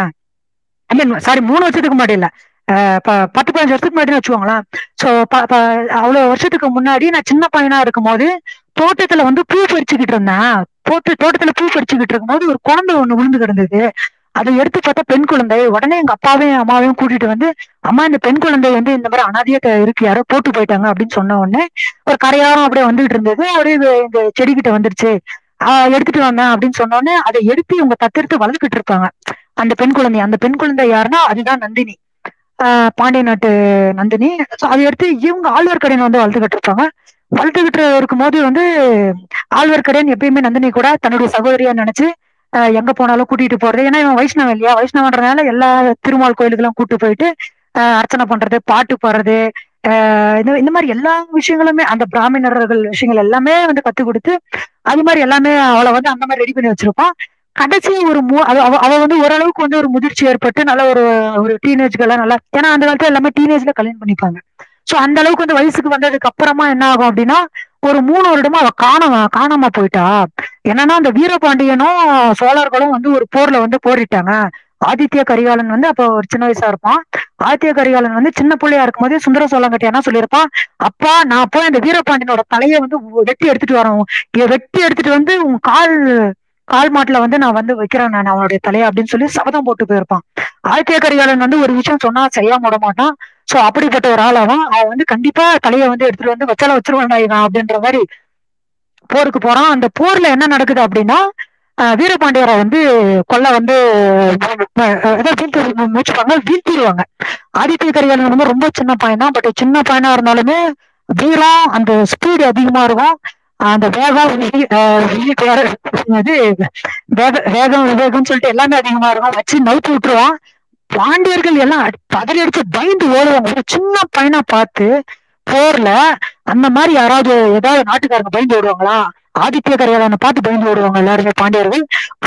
ஐ மீன் சாரி மூணு வருஷத்துக்கு முன்னாடி இல்ல அஹ், ப- பத்து பதினஞ்சு வருஷத்துக்கு முன்னாடி வச்சுக்கோங்களேன் சோ அவ்வளவு வருஷத்துக்கு முன்னாடி நான் சின்ன பையனா இருக்கும்போது தோட்டத்துல வந்து பூ பறிச்சுக்கிட்டு இருந்தேன் தோட்ட தோட்டத்துல பூ பறிச்சுக்கிட்டு இருக்கும்போது ஒரு குழந்தை ஒண்ணு விழுந்து கிடந்தது அதை எடுத்து பார்த்தா பெண் குழந்தை உடனே எங்க அப்பாவையும் அம்மாவையும் கூட்டிட்டு வந்து அம்மா இந்த பெண் குழந்தை வந்து இந்த மாதிரி அனாதையா க- இருக்கு யாரோ போட்டு போயிட்டாங்க அப்படின்னு சொன்ன உடனே ஒரு கரையாரம் அப்படியே வந்துகிட்டு இருந்தது அப்படியே இது இந்த செடிகிட்ட வந்துருச்சு ஆஹ் எடுத்துட்டு வந்தேன் அப்படின்னு சொன்ன உடனே அதை எடுத்து இவங்க தத்தெடுத்து வளர்த்துக்கிட்டு இருப்பாங்க அந்த பெண் குழந்தை அந்த பெண் குழந்தை யாருன்னா அதுதான் நந்தினி ஆஹ் பாண்டிய நாட்டு நந்தினி So அதை எடுத்து இவங்க ஆழ்வார்க்கடையன் வந்து வளர்த்துக்கிட்டு இருப்பாங்க வளர்த்துக்கிட்டு இருக்கும்போது வந்து ஆழ்வார்க்கடையன் எப்பயுமே நந்தினி கூட தன்னுடைய சகோதரியா நினைச்சு ஆஹ் எங்க போனாலும் கூட்டிட்டு போறது ஏன்னா இவன் வைஷ்ணவன் இல்லையா வைஷ்ணவன்றதுனால எல்லா திருமால் கோயிலுக்கெல்லாம் கூட்டு போயிட்டு ஆஹ் அர்ச்சனை பண்றது பாட்டு பாடுறது ஆஹ் இந்த இந்த மாதிரி எல்லா விஷயங்களுமே அந்த பிராமணர்கள் விஷயங்கள் எல்லாமே வந்து கத்து கொடுத்து அது மாதிரி எல்லாமே அவளை வந்து அந்த மாதிரி ரெடி பண்ணி வச்சிருப்பான் கடைசி ஒரு மூ அவ அவ- அவ வந்து ஓரளவுக்கு வந்து ஒரு முதிர்ச்சி ஏற்பட்டு நல்ல ஒரு ஒரு டீனேஜ்கெல்லாம் நல்லா ஏன்னா அந்த காலத்துல எல்லாமே டீனேஜ்ல கல்யாணம் பண்ணிப்பாங்க சோ அந்த அளவுக்கு வந்து வயசுக்கு வந்ததுக்கு அப்புறமா என்ன ஆகும் அப்படின்னா ஒரு மூணு வருடமா அவ காணாம காணாம போயிட்டா என்னன்னா அந்த வீரபாண்டியனும் சோழர்களும் வந்து ஒரு போர்ல வந்து போரிட்டாங்க ஆதித்ய கரிகாலன் வந்து அப்போ ஒரு சின்ன வயசா இருப்பான் ஆதித்ய கரிகாலன் வந்து சின்ன பிள்ளையா இருக்கும்போது சுந்தர சோழங்கிட்ட என்ன சொல்லியிருப்பான் அப்பா நான் போய் அந்த வீரபாண்டியனோட தலையை வந்து வெட்டி எடுத்துட்டு வரேன் இங்க வெட்டி எடுத்துட்டு வந்து உன் கால் கால் மாட்டுல வந்து நான் வந்து வைக்கிறேன் நான் அவனுடைய தலையை அப்படின்னு சொல்லி சபதம் போட்டு போயிருப்பான் ஆதித்ய கரிகாலன் வந்து ஒரு விஷயம் சொன்னா செய்யாம விட மாட்டான் சோ அப்படிப்பட்ட ஒரு ஆள் அவன் அவன் வந்து கண்டிப்பா தலையை வந்து எடுத்துட்டு வந்து வச்சால வச்சிருவான் இவன் அப்படின்ற மாதிரி போருக்கு போறான் அந்த போர்ல என்ன நடக்குது அப்படின்னா அஹ் வீரபாண்டியரை வந்து கொல்ல வந்து அஹ் ஏதோ வீழ்த்தி முயற்சிப்பாங்க வீழ்த்திடுவாங்க ஆதித்ய கரிகாலன் வந்து ரொம்ப சின்ன பையன் தான் பட் சின்ன பையனா இருந்தாலுமே வீரம் அந்த ஸ்பீடு அதிகமா இருக்கும் அந்த வேகம் வி- அஹ் வி- வேற- இது வேக- வேகம் விவேகம்னு சொல்லிட்டு எல்லாமே அதிகமா இருக்கும் வச்சு நவுத்தி விட்டுருவான் பாண்டியர்கள் எல்லாம் அடி- பதறி அடிச்சு பயந்து ஓடுவாங்க ஒரு சின்ன பையனா பார்த்து போர்ல அந்த மாதிரி யாராவது ஏதாவது நாட்டுக்காரங்க பயந்து ஓடுவாங்களா ஆதித்ய கரிகாலனை பார்த்து பயந்து ஓடுவாங்க எல்லாருமே பாண்டியர்கள்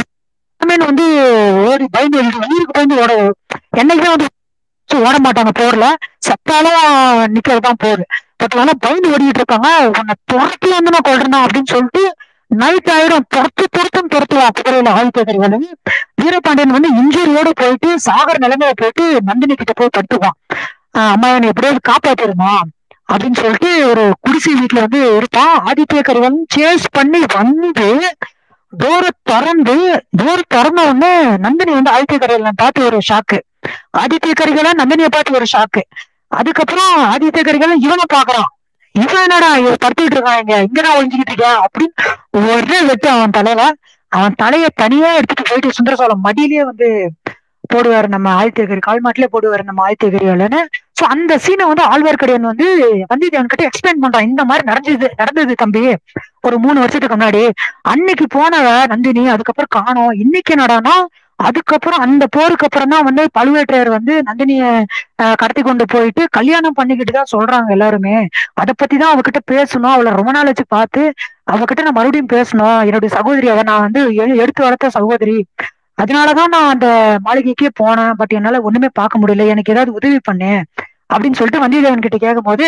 மீன் வந்து ஓடி பயந்து ஓடிட்டு உயிருக்கு பயந்து ஓட என்னைக்குமே வந்து ஓட மாட்டாங்க போர்ல சத்தாலும் நிக்கிறதுதான் போர் பட் ஆனா பயந்து ஓடிட்டு இருக்காங்க உன்னை துரத்தி வந்து நான் கொள்றேன் அப்படின்னு சொல்லிட்டு நைட் ஆயிடும் துரத்து துரத்தும் துரத்துவான் குதிரையில ஆதித்ய கரிகாலன் வீரபாண்டியன் வந்து இன்ஜுரியோட போயிட்டு சாகர நிலைமையில போயிட்டு நந்தினி கிட்ட போய் படுத்துவான் ஆஹ் அம்மா என்னை எப்படியாவது காப்பாத்திருமா அப்படின்னு சொல்லிட்டு ஒரு குடிசை வீட்டுல வந்து இருப்பான் ஆதித்ய கரிகாலன் சேஸ் பண்ணி வந்து டோரை திறந்து டோர் திறந்த உடனே நந்தினி வந்து ஆதித்ய கரையில பார்த்து ஒரு ஷாக்கு ஆதித்ய கரிகாலன் நந்தினியை பார்த்து ஒரு ஷாக்கு அதுக்கப்புறம் ஆதித்ய கரிகாலன் இவனை பாக்குறான் இவன் என்னடா இவன் படுத்துக்கிட்டு இருக்கான் இங்க இங்கதான் ஒழிஞ்சுக்கிட்டு இருக்கான் அப்படின்னு ஒரே வெட்டு அவன் தலையில அவன் தலைய தனியா எடுத்துட்டு போயிட்டு சுந்தர சோழம் மடியிலேயே வந்து போடுவாரு நம்ம ஆதித்யகரி கால்மாட்டிலே போடுவாரு நம்ம ஆதித்யகரியாலன்னு சோ அந்த சீனை வந்து ஆழ்வார்க்கடியான் வந்து வந்தியத்தேவன் கிட்ட எக்ஸ்பிளைன் பண்றான் இந்த மாதிரி நடந்தது நடந்தது தம்பி ஒரு மூணு வருஷத்துக்கு முன்னாடி அன்னைக்கு போனவ நந்தினி அதுக்கப்புறம் காணோம் இன்னைக்கு என்னடான்னா அதுக்கப்புறம் அந்த போருக்கு அப்புறம் தான் வந்து பழுவேற்றையர் வந்து நந்தினிய அஹ், கடத்தி கொண்டு போயிட்டு கல்யாணம் பண்ணிக்கிட்டு தான் சொல்றாங்க எல்லாருமே அதை பத்தி தான் அவகிட்ட பேசணும் அவளை ரொம்ப நாள் வச்சு பார்த்து அவகிட்ட நான் மறுபடியும் பேசணும் என்னுடைய சகோதரி அவ நான் வந்து எ- எடுத்து வளர்த்த சகோதரி அதனாலதான் நான் அந்த மாளிகைக்கே போனேன் பட் என்னால ஒண்ணுமே பார்க்க முடியல எனக்கு ஏதாவது உதவி பண்ணு அப்படின்னு சொல்லிட்டு வந்தியத்தேவன் கிட்ட கேட்கும் போது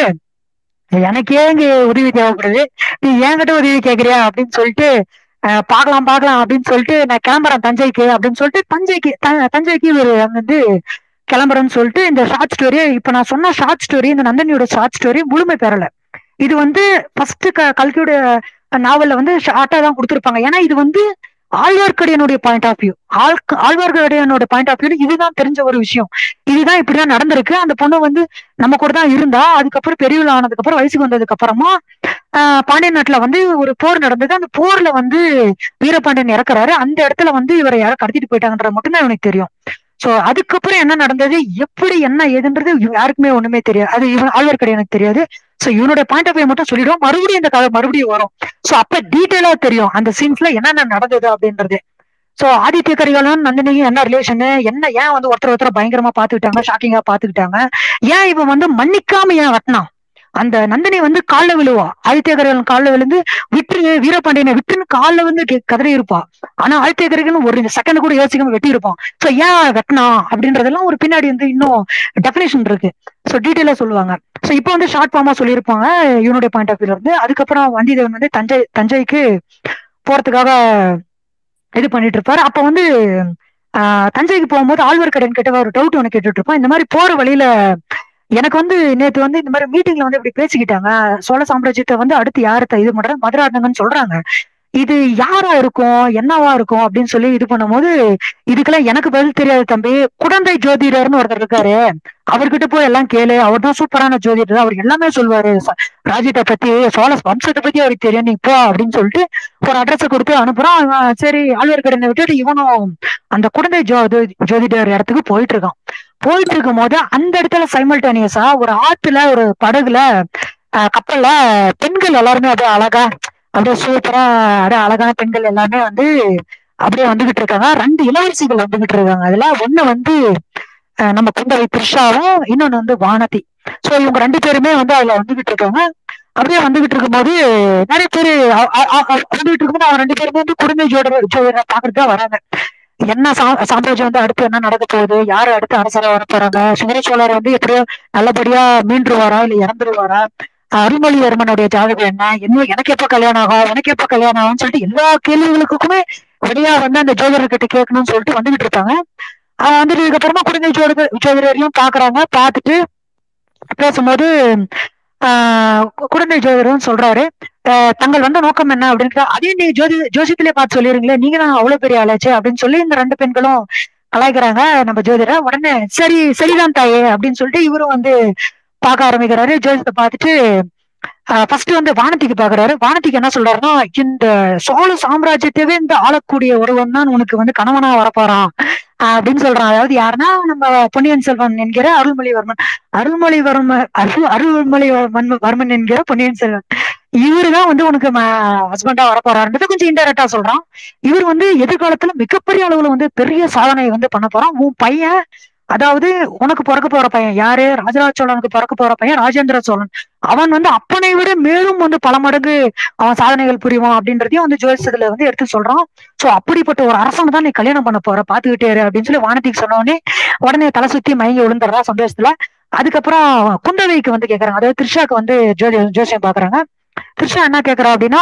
எனக்கே இங்க உதவி தேவைப்படுது நீ என்கிட்ட உதவி கேக்குறியா அப்படின்னு சொல்லிட்டு அஹ், பார்க்கலாம் பார்க்கலாம் அப்படின்னு சொல்லிட்டு நான் கிளம்புறேன் தஞ்சைக்கு அப்படின்னு சொல்லிட்டு தஞ்சைக்கு த- தஞ்சைக்கு ஒரு அங்க வந்து கிளம்புறேன்னு சொல்லிட்டு இந்த ஷார்ட் ஸ்டோரி இப்ப நான் சொன்ன ஷார்ட் ஸ்டோரி இந்த நந்தினியோட ஷார்ட் ஸ்டோரி முழுமை பெறல இது வந்து ஃபர்ஸ்ட் கல்கியோட நாவல்ல வந்து ஷார்ட்டா தான் கொடுத்துருப்பாங்க ஏன்னா இது வந்து ஆழ்வார்க்கடியனுடைய பாயிண்ட் ஆஃப் வியூ ஆள் ஆழ்வார்க்கடியனோட பாயிண்ட் ஆஃப் வியூ இதுதான் தெரிஞ்ச ஒரு விஷயம் இதுதான் இப்படிதான் நடந்திருக்கு அந்த பொண்ணு வந்து நம்ம கூட தான் இருந்தா அதுக்கப்புறம் பெரியவள் ஆனதுக்கு அப்புறம் வயசுக்கு வந்ததுக்கு அப்புறமா ஆஹ் பாண்டியன் நாட்டுல வந்து ஒரு போர் நடந்தது அந்த போர்ல வந்து வீரபாண்டியன் இறக்குறாரு அந்த இடத்துல வந்து இவரை யாரோ கடத்திட்டு போயிட்டாங்கன்றது மட்டும்தான் எனக்கு தெரியும் சோ அதுக்கப்புறம் என்ன நடந்தது எப்படி என்ன ஏதுன்றது இவ- யாருக்குமே ஒண்ணுமே தெரியாது அது இவன் ஆழ்வார்க்கடியானுக்கு தெரியாது சோ இவனுடைய பாயிண்ட் ஆஃப் வியூ மட்டும் சொல்லிடுவோம் மறுபடியும் இந்த கதை மறுபடியும் வரும் சோ அப்ப டீட்டெயிலா தெரியும் அந்த சீன்ஸ்ல என்னென்ன நடந்தது அப்படின்றது சோ ஆதித்ய கரிகாலன் நந்தினியும் என்ன ரிலேஷன் என்ன ஏன் வந்து ஒருத்தர் ஒருத்தர் பயங்கரமா பாத்துக்கிட்டாங்க ஷாக்கிங்கா பாத்துக்கிட்டாங்க ஏன் இவன் வந்து மன்னிக்காம ஏன் வெட்டினான் அந்த நந்தினி வந்து கால்ல விழுவா ஆதித்ய கரிகாலன் கால்ல விழுந்து விட்டுரு வீரபாண்டியனை விட்டுன்னு கால்ல வந்து கெ- கதறி இருப்பா ஆனா ஆதித்ய கரிகாலன் ஒரு செகண்ட் கூட யோசிக்காம வெட்டி இருப்பான் சோ ஏன் வெட்டினா அப்படின்றதெல்லாம் ஒரு பின்னாடி வந்து இன்னும் டெபினேஷன் இருக்கு சோ டீட்டெயிலா சொல்லுவாங்க சோ இப்போ வந்து ஷார்ட் ஃபார்மா சொல்லியிருப்பாங்க இவனுடைய பாயிண்ட் ஆஃப் வியூல இருந்து அதுக்கப்புறம் வந்தியத்தேவன் வந்து தஞ்சை தஞ்சைக்கு போறதுக்காக இது பண்ணிட்டு இருப்பாரு அப்ப வந்து ஆஹ், தஞ்சைக்கு போகும்போது ஆழ்வார்க்கடியான் கிட்ட ஒரு டவுட் ஒன்று கேட்டுட்டு இருப்பான் இந்த மாதிரி போற வழியில எனக்கு வந்து நேத்து வந்து இந்த மாதிரி மீட்டிங்ல வந்து இப்படி பேசிக்கிட்டாங்க சோழ சாம்ராஜ்யத்தை வந்து அடுத்து யாரு த- இது பண்றாங்க மதுராந்தகன்னு சொல்றாங்க இது யாரா இருக்கும் என்னவா இருக்கும் அப்படின்னு சொல்லி இது பண்ணும்போது இதுக்கெல்லாம் எனக்கு பதில் தெரியாது தம்பி குடந்தை ஜோதிடர்னு ஒருத்தர் இருக்காரு அவர்கிட்ட போய் எல்லாம் கேளு அவர் தான் சூப்பரான ஜோதிடர் அவர் எல்லாமே சொல்லுவாரு ச- ராஜ்யத்தை பத்தி சோழ வம்சத்தை பத்தி அவருக்கு தெரியும் நீ போ அப்படின்னு சொல்லிட்டு ஒரு அட்ரஸ் கொடுத்து அனுப்புறான் அவன் சரி ஆழ்வார்க்கடனை விட்டுட்டு இவனும் அந்த குடந்தை ஜோ ஜோதிடர் இடத்துக்கு போயிட்டு இருக்கான் போயிட்டு இருக்கும் போது அந்த இடத்துல சைமல்டேனியஸா ஒரு ஆத்துல ஒரு படகுல அஹ், கப்பல்ல பெண்கள் எல்லாருமே அப்படியே அழகா அப்படியே சூப்பரா அப்படியே அழகான பெண்கள் எல்லாமே வந்து அப்படியே வந்துகிட்டு இருக்காங்க ரெண்டு இளவரசிகள் வந்துகிட்டு இருக்காங்க அதுல ஒண்ணு வந்து அஹ், நம்ம குந்தவை த்ரிஷாவும் இன்னொன்னு வந்து வானதி சோ இவங்க ரெண்டு பேருமே வந்து அதுல வந்துகிட்டு இருக்காங்க அப்படியே வந்துகிட்டு இருக்கும்போது நிறைய பேரு அ- அ- அ- அ- வந்துகிட்டு இருக்கும்போது அவங்க ரெண்டு பேருமே வந்து குடும்ப ஜோட ஜோதிடரை பாக்குறதுக்கு தான் வராங்க என்ன சா- சாம்ராஜ்யம் வந்து அடுத்து என்ன நடக்க போகுது யாரு அடுத்து அரசரா வர போறாங்க சுந்தர சோழர் வந்து எப்படியோ நல்லபடியா மீண்டுருவாரா இல்ல இறந்துருவாரா அருள்மொழிவர்மனுடைய ஜாதகம் என்ன இன்னும் எனக்கு எப்ப கல்யாணம் ஆகும் எனக்கு எப்ப கல்யாணம் ஆகும்னு சொல்லிட்டு எல்லா கேள்விகளுக்குமே விடையா வந்து அந்த ஜோதிடர் கிட்ட கேட்கணும்னு சொல்லிட்டு வந்துகிட்டு இருக்காங்க அவன் வந்துட்டு அப்புறமா குழந்தை ஜோதிடர் ஜோதிடரையும் பாக்குறாங்க பார்த்துட்டு பேசும்போது ஆஹ் கு- குழந்தை ஜோதிடரும் சொல்றாரு ஆஹ் தங்கள் வந்த நோக்கம் என்ன அப்படின்னு அதே நீங்க ஜோதி ஜோசியத்திலே பார்த்து சொல்லிடுங்களே நீங்க தான் அவ்வளவு பெரிய ஆளாச்சு அப்படின்னு சொல்லி இந்த ரெண்டு பெண்களும் கலாய்க்கிறாங்க நம்ம ஜோதிடர் உடனே சரி சரிதான் தாயே அப்படின்னு சொல்லிட்டு இவரும் வந்து பார்க்க ஆரம்பிக்கிறாரு ஜோதிடத்தை பார்த்துட்டு ஃபர்ஸ்ட் வந்து வானதிக்கு பாக்குறாரு வானதிக்கு என்ன சொல்றாருன்னா இந்த சோழ சாம்ராஜ்யத்தவே இந்த ஆளக்கூடிய ஒருவன் தான் உனக்கு வந்து கணவனா வரப்போறான் ஆஹ் அப்படின்னு சொல்றான் அதாவது யாருன்னா நம்ம பொன்னியின் செல்வன் என்கிற அருள்மொழிவர்மன் அருள்மொழிவர்மன் அருள் அருள்மொழிவர்மன் வர்மன் என்கிற பொன்னியின் செல்வன் இவருதான் வந்து உனக்கு ஹஸ்பண்டா வரப்போறாருன்றது கொஞ்சம் இன்டெரக்டா சொல்றான் இவர் வந்து எதிர்காலத்துல மிகப்பெரிய அளவுல வந்து பெரிய சாதனை வந்து பண்ண போறான் உன் பையன் அதாவது உனக்கு பிறக்க போற பையன் யாரு ராஜராஜ சோழனுக்கு பிறக்க போற பையன் ராஜேந்திர சோழன் அவன் வந்து அப்பனை விட மேலும் வந்து பல மடங்கு அவன் சாதனைகள் புரிவான் அப்படின்றதையும் வந்து ஜோதிஷத்துல வந்து எடுத்து சொல்றான் சோ அப்படிப்பட்ட ஒரு அரசனை தான் நீ கல்யாணம் பண்ண போற பாத்துக்கிட்டே இரு அப்படின்னு சொல்லி வானதிக்கு சொன்ன உடனே உடனே தலை சுத்தி மயங்கி விழுந்துடுறா சந்தோஷத்துல அதுக்கப்புறம் குந்தவைக்கு வந்து கேக்குறாங்க அதாவது த்ரிஷாக்கு வந்து ஜோதி ஜோசியம் பாக்குறாங்க த்ரிஷா என்ன கேக்குறா அப்படின்னா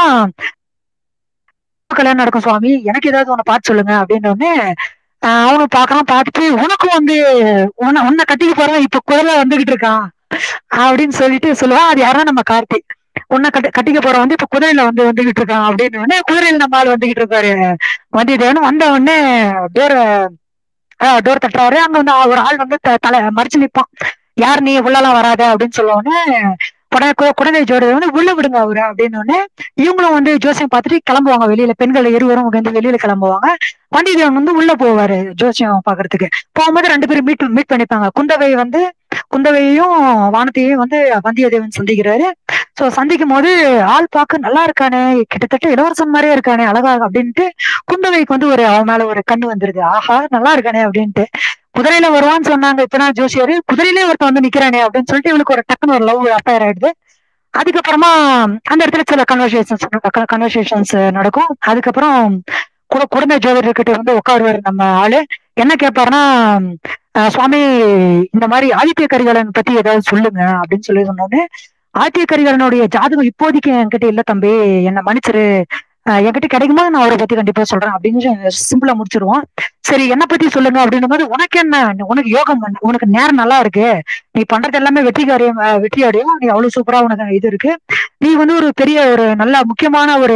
கல்யாணம் நடக்கும் சுவாமி எனக்கு ஏதாவது உன்னை பார்த்து சொல்லுங்க அப்படின்னு உடனே ஆஹ் அவனும் பாக்குறான் பார்த்துட்டு உனக்கும் வந்து உன்னை உன்னை கட்டிக்க போறான் இப்ப குரல வந்துகிட்டு இருக்கான் அப்படின்னு சொல்லிட்டு சொல்லுவான் அது யாரா நம்ம கார்த்திக் உன்னை கட்டி கட்டிக்க போற வந்து இப்ப குதிரையில வந்து வந்துகிட்டு இருக்கான் அப்படின்னு உடனே குதிரையில நம்ம ஆள் வந்துகிட்டு இருக்காரு வந்தியத்தேவன் வந்த உடனே டோர் டோர் தட்டுறாரு அங்க வந்து ஒரு ஆள் வந்து த- தலை மறைச்சு நிப்பான் யார் நீ உள்ளலாம் வராத அப்படின்னு சொல்ல உடனே உடனே கு- குழந்தை ஜோடி வந்து உள்ள விடுங்க அவரு அப்படின்னு உடனே இவங்களும் வந்து ஜோசியம் பார்த்துட்டு கிளம்புவாங்க வெளியில பெண்கள் இருவரும் வந்து வெளியில கிளம்புவாங்க வந்தியத்தேவன் வந்து உள்ள போவாரு ஜோசியம் பாக்குறதுக்கு போகும்போது ரெண்டு பேரும் மீட் மீட் பண்ணிப்பாங்க குந்தவை வந்து குந்தவையையும் வானத்தையும் வந்து வந்தியத்தேவன் சந்திக்கிறாரு சோ சந்திக்கும் போது ஆள் பார்க்க நல்லா இருக்கானே கிட்டத்தட்ட இளவரசன் மாதிரியே இருக்கானே அழகா அப்படின்ட்டு குந்தவைக்கு வந்து ஒரு அவன் மேல ஒரு கண்ணு வந்துருது ஆஹா நல்லா இருக்கானே அப்படின்ட்டு குதிரையில வருவான்னு சொன்னாங்க இப்பதான் ஜோசியர் குதிரையிலே ஒருத்தன் வந்து நிக்கிறானே அப்படின்னு சொல்லிட்டு இவளுக்கு ஒரு டக்குன்னு ஒரு லவ் அஃபயர் ஆயிடுது அதுக்கப்புறமா அந்த இடத்துல சில கன்வர்சேஷன்ஸ் கன்வர்சேஷன்ஸ் நடக்கும் அதுக்கப்புறம் கூட குழந்தை ஜோதிடர் கிட்ட வந்து உட்காருவாரு நம்ம ஆளு என்ன கேட்பாருன்னா அஹ் சுவாமி இந்த மாதிரி ஆதித்ய கரிகாலன் பத்தி ஏதாவது சொல்லுங்க அப்படின்னு சொல்லி சொன்னோடனே ஆதித்ய கரிகாலனுடைய ஜாதகம் இப்போதைக்கு என்கிட்ட இல்ல தம்பி என்ன மன்னிச்சிரு அஹ் என்கிட்ட கிடைக்குமா நான் அவரை பத்தி கண்டிப்பா சொல்றேன் அப்படின்னு சிம்பிளா முடிச்சிருவோம் சரி என்ன பத்தி சொல்லுங்க அப்படின்னும் போது உனக்கு என்ன உனக்கு யோகம் பண்ண உனக்கு நேரம் நல்லா இருக்கு நீ பண்றது எல்லாமே வெற்றி காரியம் அஹ் வெற்றி அடையும் நீ அவ்வளவு சூப்பரா உனக்கு இது இருக்கு நீ வந்து ஒரு பெரிய ஒரு நல்ல முக்கியமான ஒரு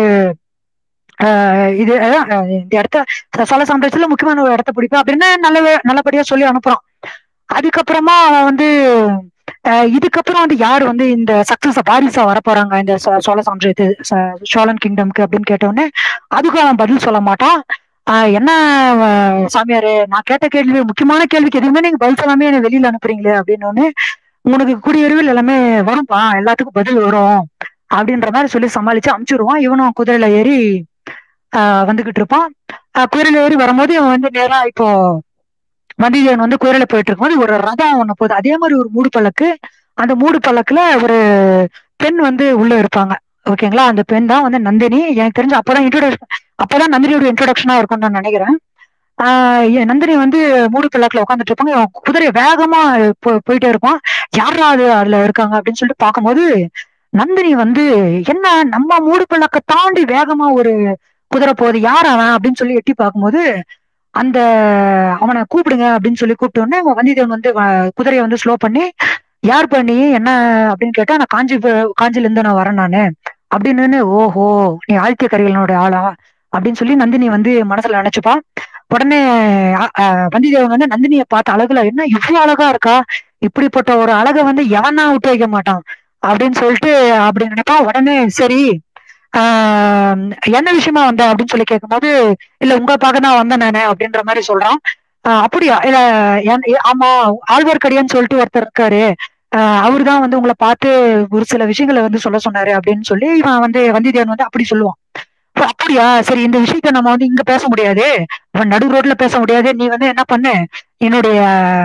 ஆஹ் இது அதான், அஹ் இந்த இடத்த ச- சோழ சாம்ராஜ்யத்துல முக்கியமான ஒரு இடத்த பிடிப்பேன் அப்படின்னு நல்ல நல்லபடியா சொல்லி அனுப்புறான் அதுக்கப்புறமா அவன் வந்து ஆஹ் இதுக்கப்புறம் வந்து யார் வந்து இந்த சக்சஸ் வாரிசா வரப்போறாங்க இந்த சோ- சோழ சாம்ராஜ்யத்து ச- சோழன் கிங்டம்க்கு அப்படின்னு கேட்டோடனே அதுக்கும் அவன் பதில் சொல்ல மாட்டான் ஆஹ் என்ன ஆஹ் சாமியாரு நான் கேட்ட கேள்வி முக்கியமான கேள்விக்கு எதுவுமே நீங்க பதில் சொல்லாமே என்ன வெளியில அனுப்புறீங்களே அப்படின்னு ஒண்ணு உனக்கு குடியறிவில் எல்லாமே வரும்பா எல்லாத்துக்கும் பதில் வரும் அப்படின்ற மாதிரி சொல்லி சமாளிச்சு அமுச்சிடுவான் இவனும் குதிரையில ஏறி ஆஹ் வந்துகிட்டு இருப்பான் ஆஹ் குதிரையில ஏறி வரும்போது இவன் வந்து நேரா இப்போ வந்தியத்தேவன் வந்து குதிரையில போயிட்டு இருக்கும்போது ஒரு ரதம் ஒண்ணு போகுது அதே மாதிரி ஒரு மூடு பல்லக்கு அந்த மூடு பல்லக்குல ஒரு பெண் வந்து உள்ள இருப்பாங்க ஓகேங்களா அந்த பெண் தான் வந்து நந்தினி எனக்கு தெரிஞ்சு அப்பதான் இன்ட்ரோடக்ஷன் அப்பதான் நந்தினியோட இன்ட்ரோடக்ஷனா இருக்கும்னு நான் நினைக்கிறேன் ஆஹ் என் நந்தினி வந்து மூடு பல்லக்குல உட்காந்துட்டு இருப்பாங்க இவன் குதிரை வேகமா போ- போயிட்டே இருப்பான் யாரா அது அதுல இருக்காங்க அப்படின்னு சொல்லிட்டு பார்க்கும்போது நந்தினி வந்து என்ன நம்ம மூடு பல்லக்க தாண்டி வேகமா ஒரு குதிரை போகுது யார் அவன் அப்படின்னு சொல்லி எட்டி பார்க்கும்போது அந்த அவனை கூப்பிடுங்க அப்படின்னு சொல்லி கூப்பிட்ட உடனே அவன் வந்தியத்தேவன் வந்து வ- குதிரையை வந்து ஸ்லோ பண்ணி யார் பண்ணி என்ன அப்படின்னு கேட்டா நான் காஞ்சி ப- காஞ்சில இருந்து நான் வரேன் நானு அப்படின்னு ஓஹோ நீ ஆதித்ய கரிகாலனோட ஆளா அப்படின்னு சொல்லி நந்தினி வந்து மனசுல நினைச்சுப்பா உடனே அ- அ, வந்தியத்தேவன் வந்து நந்தினியை பார்த்த அழகுல என்ன இவ்வளவு அழகா இருக்கா இப்படிப்பட்ட ஒரு அழகை வந்து எவனா விட்டு வைக்க மாட்டான் அப்படின்னு சொல்லிட்டு அப்படி நினைப்பான் உடனே சரி ஆஹ் என்ன விஷயமா வந்த அப்படின்னு சொல்லி கேட்கும்போது இல்ல உங்க பார்க்க தான் வந்தேன் நானு அப்படின்ற மாதிரி சொல்றான் ஆஹ் அப்படியா இல்ல என்- ஏ- ஆமா ஆழ்வார்க்கடியான்னு சொல்லிட்டு ஒருத்தர் இருக்காரு அவரு தான் வந்து உங்களை பார்த்து ஒரு சில விஷயங்களை வந்து சொல்ல சொன்னாரு அப்படின்னு சொல்லி இவன் வந்து வந்தியத்தேவன் வந்து அப்படி சொல்லுவான் "ஓ, அப்படியா சரி இந்த விஷயத்த நம்ம வந்து இங்க பேச முடியாது அவன் நடு ரோட்ல பேச முடியாது நீ வந்து என்ன பண்ணு என்னுடைய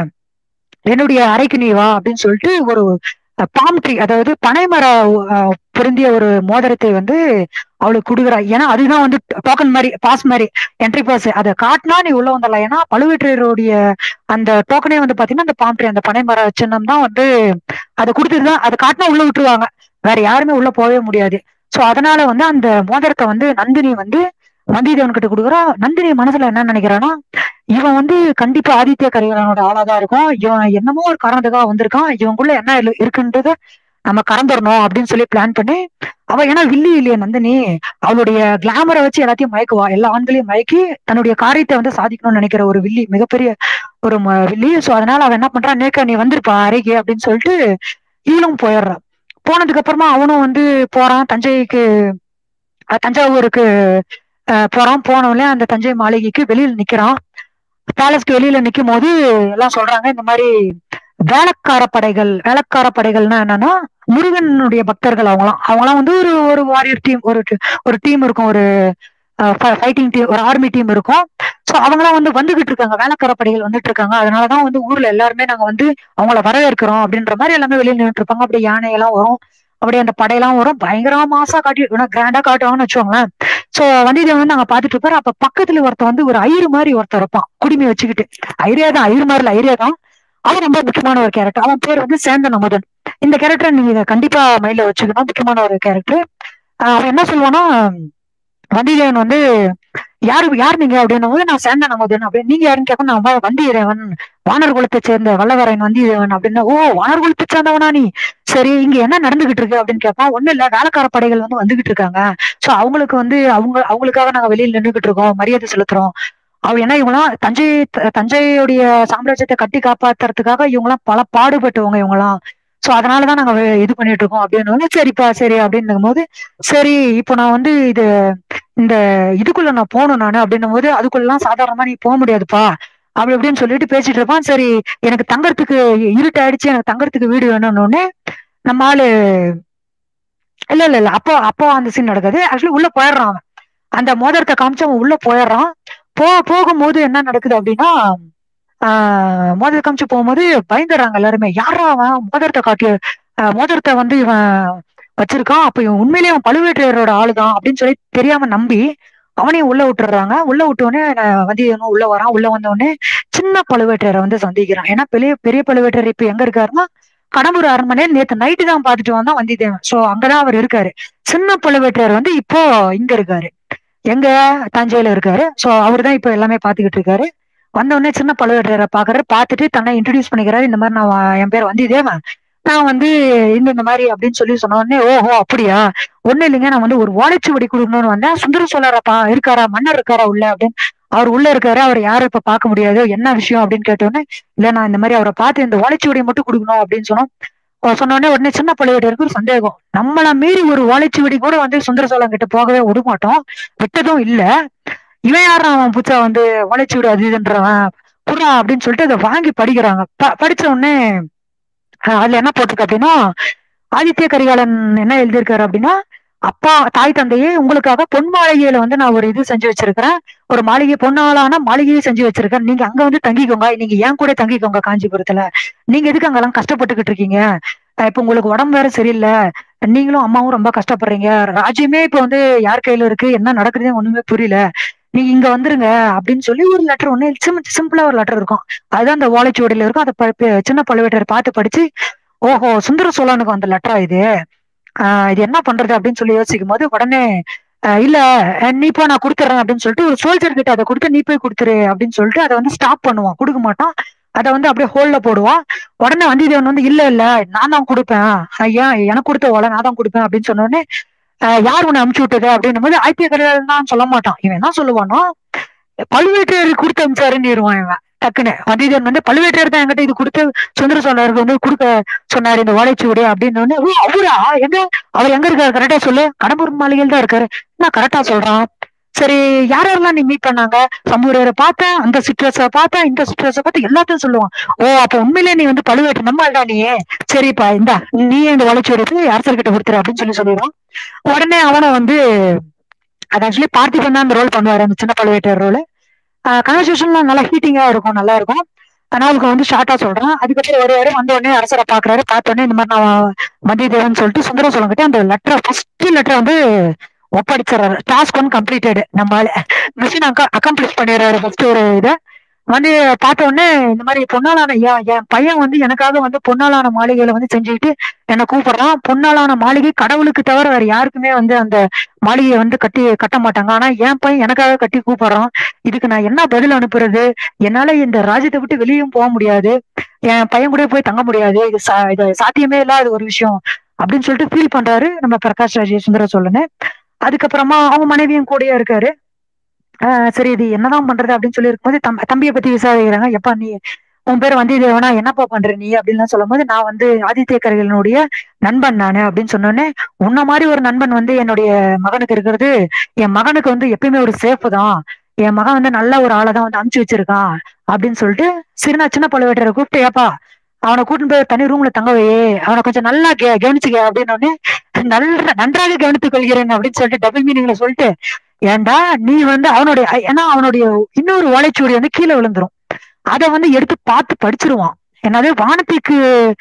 என்னுடைய அறைக்கு நீ வா அப்படின்னு சொல்லிட்டு ஒரு பாம் ட்ரீ அதாவது பனைமர அஹ், பொருந்திய ஒரு மோதிரத்தை வந்து அவளுக்கு கொடுக்குறா ஏன்னா அதுதான் வந்து டோக்கன் மாதிரி பாஸ் மாதிரி என்ட்ரி பாஸ் அதை காட்டினா நீ உள்ள வந்துடலாம் ஏன்னா பழுவேற்றையருடைய அந்த டோக்கனே வந்து பாத்தீங்கன்னா அந்த பாம் ட்ரீ அந்த பனைமர சின்னம் தான் வந்து அதை கொடுத்துட்டு தான் அதை காட்டினா உள்ள விட்டுருவாங்க வேற யாருமே உள்ள போகவே முடியாது சோ அதனால வந்து அந்த மோதிரத்தை வந்து நந்தினி வந்து வந்தியத்தேவன் கிட்ட கொடுக்குறா நந்தினி மனசுல என்ன நினைக்கிறான்னா இவன் வந்து கண்டிப்பா ஆதித்ய கரிகாலனோட ஆளாதான் இருக்கும் இவன் என்னமோ ஒரு காரணத்துக்காக வந்திருக்கான் இவனுக்குள்ள என்ன இரு- இருக்குன்றத நம்ம கறந்துடணும் அப்படின்னு சொல்லி பிளான் பண்ணி அவ ஏன்னா வில்லி இல்லையே நந்தினி அவளுடைய கிளாமரை வச்சு எல்லாத்தையும் மயக்குவா எல்லா ஆண்களையும் மயக்கி தன்னுடைய காரியத்தை வந்து சாதிக்கணும்னு நினைக்கிற ஒரு வில்லி மிகப்பெரிய ஒரு ம- வில்லி சோ அதனால அவன் என்ன பண்றான் நேக்கா நீ வந்திருப்பா அறைக்கு அப்படின்னு சொல்லிட்டு இவளும் போயிடுறான் போனதுக்கு அப்புறமா அவனும் வந்து போறான் தஞ்சைக்கு அஹ் தஞ்சாவூருக்கு அஹ் போறான் போனவனே அந்த தஞ்சை மாளிகைக்கு வெளியில நிக்கிறான் பேலஸ்க்கு வெளியில நிக்கும் போது எல்லாம் சொல்றாங்க இந்த மாதிரி வேளக்கார படைகள் வேளக்கார படைகள்னா என்னன்னா முருகனுடைய பக்தர்கள் அவங்களாம் அவங்களாம் வந்து ஒரு ஒரு வாரியர் டீம் ஒரு டி- ஒரு டீம் இருக்கும் ஒரு ஃபைட்டிங் டீம் ஒரு ஆர்மி டீம் இருக்கும் சோ அவங்களாம் வந்து வந்துகிட்டு இருக்காங்க வேளக்கார படைகள் வந்துட்டு இருக்காங்க அதனாலதான் வந்து ஊர்ல எல்லாருமே நாங்க வந்து அவங்கள வரவேற்கிறோம் அப்படின்ற மாதிரி எல்லாமே வெளியில நின்றுட்டு இருப்பாங்க அப்படியே யானை எல்லாம் வரும் அப்படியே அந்த படையெல்லாம் வரும் பயங்கரமா மாசா காட்டி கிராண்டா காட்டுவாங்கன்னு வச்சுக்கோங்களேன் சோ வந்தியத்தேவன் வந்து நாங்க பாத்துட்டு இருப்பாரு அப்ப பக்கத்துல ஒருத்தன் வந்து ஒரு ஐயரு மாதிரி ஒருத்தன் இருப்பான் குடிமை வச்சுக்கிட்டு ஐரியா தான் ஐயர் மாதிரி இல்ல ஐரியா தான் அவன் ரொம்ப முக்கியமான ஒரு கேரக்டர் அவன் பேர் வந்து சேந்தன் அமுதன் இந்த கேரக்டர் நீங்க இதை கண்டிப்பா மைண்ட்ல வச்சுக்கணும் முக்கியமான ஒரு கேரக்டர் அவன் என்ன சொல்லுவான்னா வந்தியத்தேவன் வந்து யாரு யார் நீங்க அப்படின்னும் போது நான் சேந்தன் அமுதன் அப்படின்னு நீங்க யாருன்னு கேட்க நான் வ- வந்தியத்தேவன் வானர் குலத்தை சேர்ந்த வல்லவரையன் வந்தியத்தேவன் அப்படின்னா ஓ வானர் குலத்தை சேர்ந்தவனா நீ சரி இங்க என்ன நடந்துகிட்டு இருக்கு அப்படின்னு கேட்பான் ஒண்ணும் இல்ல வேலைக்கார படைகள் வந்து வந்துகிட்டு இருக்காங்க சோ அவங்களுக்கு வந்து அவங்க அவங்களுக்காக நாங்க வெளியில நின்றுகிட்டு இருக்கோம் மரியாதை செலுத்துறோம் அவ ஏன்னா இவங்களாம் தஞ்சை த- தஞ்சையுடைய சாம்ராஜ்யத்தை கட்டி காப்பாத்துறதுக்காக இவங்களாம் பல பாடுபட்டவங்க இவங்களாம் சோ அதனாலதான் நாங்க வே- இது பண்ணிட்டு இருக்கோம் அப்படின்னு சரிப்பா சரி அப்படின்னும் போது சரி இப்போ நான் வந்து இது இந்த இதுக்குள்ள நான் போகணும் நானு அப்படின்னும் போது அதுக்குள்ளலாம் சாதாரணமா நீ போக முடியாதுப்பா அப்படி இப்படின்னு சொல்லிட்டு பேசிட்டு இருப்பான் சரி எனக்கு தங்கறதுக்கு இருட்டாயிடுச்சு எனக்கு தங்கறதுக்கு வீடு வேணும்னு உடனே நம்ம ஆளு இல்ல இல்ல இல்ல அப்போ அப்போ அந்த சீன் நடக்குது ஆக்சுவலி உள்ள போயிடுறான் அவன் அந்த மோதிரத்தை காமிச்சு அவன் உள்ள போயிடுறான் போ போகும்போது என்ன நடக்குது அப்படின்னா ஆஹ் மோதிரத்தை காமிச்சு போகும்போது பயந்துடுறாங்க எல்லாருமே யாரா அவன் மோதிரத்தை காட்டி ஆஹ் மோதிரத்தை வந்து இவன் வச்சிருக்கான் அப்ப இவன் உண்மையிலேயே அவன் பழுவேற்றையரோட ஆளுதான் அப்படின்னு சொல்லி தெரியாம நம்பி அவனையும் உள்ள விட்டுறாங்க உள்ள விட்ட உடனே நான் வந்தியத்தேவனும் உள்ள வரான் உள்ள வந்த உடனே சின்ன பழுவேற்றையரை வந்து சந்திக்கிறான் ஏன்னா பெரிய பெரிய பழுவேற்றையர் இப்ப எங்க இருக்காருன்னா கடம்பூர் அரண்மனையில் நேத்து நைட்டு தான் பார்த்துட்டு வந்தான் வந்தியத்தேவன் சோ அங்கதான் அவர் இருக்காரு சின்ன பழுவேற்றையர் வந்து இப்போ இங்க இருக்காரு எங்க தஞ்சையில இருக்காரு சோ அவர் தான் இப்போ எல்லாமே பாத்துக்கிட்டு இருக்காரு வந்த உடனே சின்ன பழுவேற்றையரை பாக்குறாரு பார்த்துட்டு தன்னை இன்ட்ரடியூஸ் பண்ணிக்கிறாரு இந்த மாதிரி நான் வ- என் பேர் வந்தியத்தேவன் நான் வந்து இந்த இந்த மாதிரி அப்படின்னு சொல்லி சொன்ன உடனே ஓஹோ அப்படியா ஒண்ணு இல்லைங்க நான் வந்து ஒரு ஓலைச்சுவடி கொடுக்கணும்னு வந்தேன் சுந்தர சோழரப்பா இருக்காரா மன்னர் இருக்காரா உள்ள அப்படின்னு அவர் உள்ள இருக்காரு அவர் யாரும் இப்ப பார்க்க முடியாது என்ன விஷயம் அப்படின்னு கேட்டோன்னே இல்ல நான் இந்த மாதிரி அவரை பார்த்து இந்த ஓலைச்சுவடியை மட்டும் கொடுக்கணும் அப்படின்னு சொன்னோம் அவ சொன்ன உடனே உடனே சின்ன பழுவேட்டருக்கு ஒரு சந்தேகம் நம்மள மீறி ஒரு ஓலைச்சுவடி கூட வந்து சுந்தர சோழன் கிட்ட போகவே விட மாட்டோம் விட்டதும் இல்ல இவன் யாரும் அவன் புச்சா வந்து ஓலைச்சுவடி அது இதுன்றவன் குர்ரா அப்படின்னு சொல்லிட்டு அதை வாங்கி படிக்கிறாங்க ப- படிச்ச உடனே அஹ் அதுல என்ன போட்டிருக்கு அப்படின்னா ஆதித்ய கரிகாலன் என்ன எழுதியிருக்காரு அப்படின்னா அப்பா தாய் தந்தையே உங்களுக்காக பொன் மாளிகையில வந்து நான் ஒரு இது செஞ்சு வச்சிருக்கிறேன் ஒரு மாளிகை பொன்னாலான மாளிகையை செஞ்சு வச்சிருக்கேன் நீங்க அங்க வந்து தங்கிக்கோங்க நீங்க ஏன் கூட தங்கிக்கோங்க காஞ்சிபுரத்துல நீங்க எதுக்கு அங்கெல்லாம் கஷ்டப்பட்டுக்கிட்டு இருக்கீங்க அஹ் இப்ப உங்களுக்கு உடம்பு வேற சரியில்லை நீங்களும் அம்மாவும் ரொம்ப கஷ்டப்படுறீங்க ராஜ்யமே இப்ப வந்து யார் கையில இருக்கு என்ன நடக்குதுன்னு ஒண்ணுமே புரியல நீங்க இங்க வந்துருங்க அப்படின்னு சொல்லி ஒரு லெட்டர் ஒண்ணு சிம்பிளா ஒரு லெட்டர் இருக்கும் அதுதான் அந்த ஓலைச்சுவடியில இருக்கும் அதை ப- ப- சின்ன பழுவேட்டர் பார்த்து படிச்சு ஓஹோ சுந்தர சோழனுக்கு வந்த லெட்டரா இது ஆஹ் இது என்ன பண்றது அப்படின்னு சொல்லி யோசிக்கும் போது உடனே ஆஹ் இல்ல அஹ் நீ போ நான் கொடுத்துறேன் அப்படின்னு சொல்லிட்டு ஒரு சோல்ஜர் கிட்ட அதை கொடுத்து நீ போய் கொடுத்துரு அப்படின்னு சொல்லிட்டு அதை வந்து ஸ்டாப் பண்ணுவான் கொடுக்க மாட்டான் அதை வந்து அப்படியே ஹோல்ல போடுவான் உடனே வந்தியத்தேவன் வந்து இல்ல இல்ல நான் தான் கொடுப்பேன் ஆஹ் ஏன் எனக்கு கொடுத்த ஓலை நான் தான் கொடுப்பேன் அப்படின்னு சொன்ன உடனே ஆஹ் யார் உன்னை அமுச்சு விட்டது அப்படின்னும் போது ஐபிய கடையாளன் தான் சொல்ல மாட்டான் இவன் என்ன சொல்லுவானோ பழுவேற்றையர் கொடுத்து அமிச்சாருன்னு இவன் டக்குன்னு வந்தியத்தேவன் வந்து பழுவேற்றையர் தான் என்கிட்ட இது கொடுத்து சுந்தர சோழருக்கு வந்து கொடுக்க சொன்னாரு இந்த ஓலைச்சுவடி அப்படின்னு உடனே, "ஓ, அவரா எங்க அவர் எங்க இருக்காரு கரெக்டா சொல்லு கடம்பூர் மாளிகையில் தான் இருக்காரு நான் கரெக்டா சொல்றான் சரி யார் யாரெல்லாம் நீ மீட் பண்ணாங்க சமூகரை பார்த்தேன் அந்த சிட்ரஸ பார்த்தேன் இந்த சிட்ரஸ பார்த்து எல்லாத்தையும் சொல்லுவான் ஓ அப்ப உண்மையிலே நீ வந்து பழுவேற்று நம்ம ஆள்டா நீ சரிப்பா இந்தா நீ இந்த ஓலைச்சுவடி அரசர் கிட்ட கொடுத்துரு அப்படின்னு சொல்லி சொல்லிடுவான் உடனே அவனை வந்து அது ஆக்சுவலி பார்த்திபன் தான் அந்த ரோல் பண்ணுவாரு அந்த சின்ன பழுவேட்டர் ரோல் கன்வர்சேஷன்லாம் நல்லா ஹீட்டிங்கா இருக்கும் நல்லா இருக்கும் நான் அவருக்கு வந்து ஷார்ட்டா சொல்றேன் அதுக்கப்புறம் ஒரு வாரம் வந்த உடனே அரசரை பாக்குறாரு பார்த்த உடனே இந்த மாதிரி நான் வந்தியத்தேவன் சொல்லிட்டு சுந்தர சொல்லிட்டு அந்த லெட்டர் ஃபர்ஸ்ட் லெட்டர் வந்து ஒப்படைச்சிடறாரு டாஸ்க் ஒன் கம்ப்ளீட்டட் நம்ம மிஷின் அக்கம்ப்ளிஷ் பண்ணிடுறாரு ஃபர்ஸ்ட் ஒரு இதை வந்து பார்த்த உடனே இந்த மாதிரி பொன்னாலான என் என் பையன் வந்து எனக்காக வந்து பொன்னாலான மாளிகையில வந்து செஞ்சுக்கிட்டு என்னை கூப்பிடுறான் பொன்னாலான மாளிகை கடவுளுக்கு தவிர வேற யாருக்குமே வந்து அந்த மாளிகையை வந்து கட்டி கட்ட மாட்டாங்க ஆனா என் பையன் எனக்காக கட்டி கூப்பிடுறான் இதுக்கு நான் என்ன பதில் அனுப்புறது என்னால இந்த ராஜ்யத்தை விட்டு வெளியும் போக முடியாது என் பையன் கூட போய் தங்க முடியாது இது சா இது சாத்தியமே இல்லாத ஒரு விஷயம் அப்படின்னு சொல்லிட்டு ஃபீல் பண்றாரு நம்ம பிரகாஷ் ராஜ் சுந்தர சொல்லணும் அதுக்கப்புறமா அவங்க மனைவியும் கூடயே இருக்காரு ஆஹ் சரி இது என்னதான் பண்றது அப்படின்னு சொல்லி இருக்கும்போது தம் தம்பியை பத்தி விசாரிக்கிறாங்க எப்பா நீ உன் பேர் வந்தியத்தேவனா என்னப்பா பண்ற நீ அப்படின்னு சொல்லும் போது நான் வந்து ஆதித்ய கரிகாலனுடைய நண்பன் நானு அப்படின்னு சொன்னோடனே உன்ன மாதிரி ஒரு நண்பன் வந்து என்னுடைய மகனுக்கு இருக்கிறது என் மகனுக்கு வந்து எப்பயுமே ஒரு சேஃப் தான் என் மகன் வந்து நல்ல ஒரு ஆளை தான் வந்து அமுச்சு வச்சிருக்கான் அப்படின்னு சொல்லிட்டு சிறுநா சின்ன பழுவேட்டரை கூப்பிட்டு ஏப்பா அவனை கூட்டிட்டு போய் தனி ரூம்ல தங்க வை அவனை கொஞ்சம் நல்லா கே கவனிச்சுக்க அப்படின்னு உடனே நல்ல நன்றாக கவனித்துக் கொள்கிறேன் அப்படின்னு சொல்லிட்டு டபுள் மீனிங்ல சொல்லிட்டு ஏன்டா நீ வந்து அவனுடைய ஏன்னா அவனுடைய இன்னொரு ஓலைச்சுவடி வந்து கீழே விழுந்துரும் அதை வந்து எடுத்து பார்த்து படிச்சிருவான் என்னது வானத்திற்கு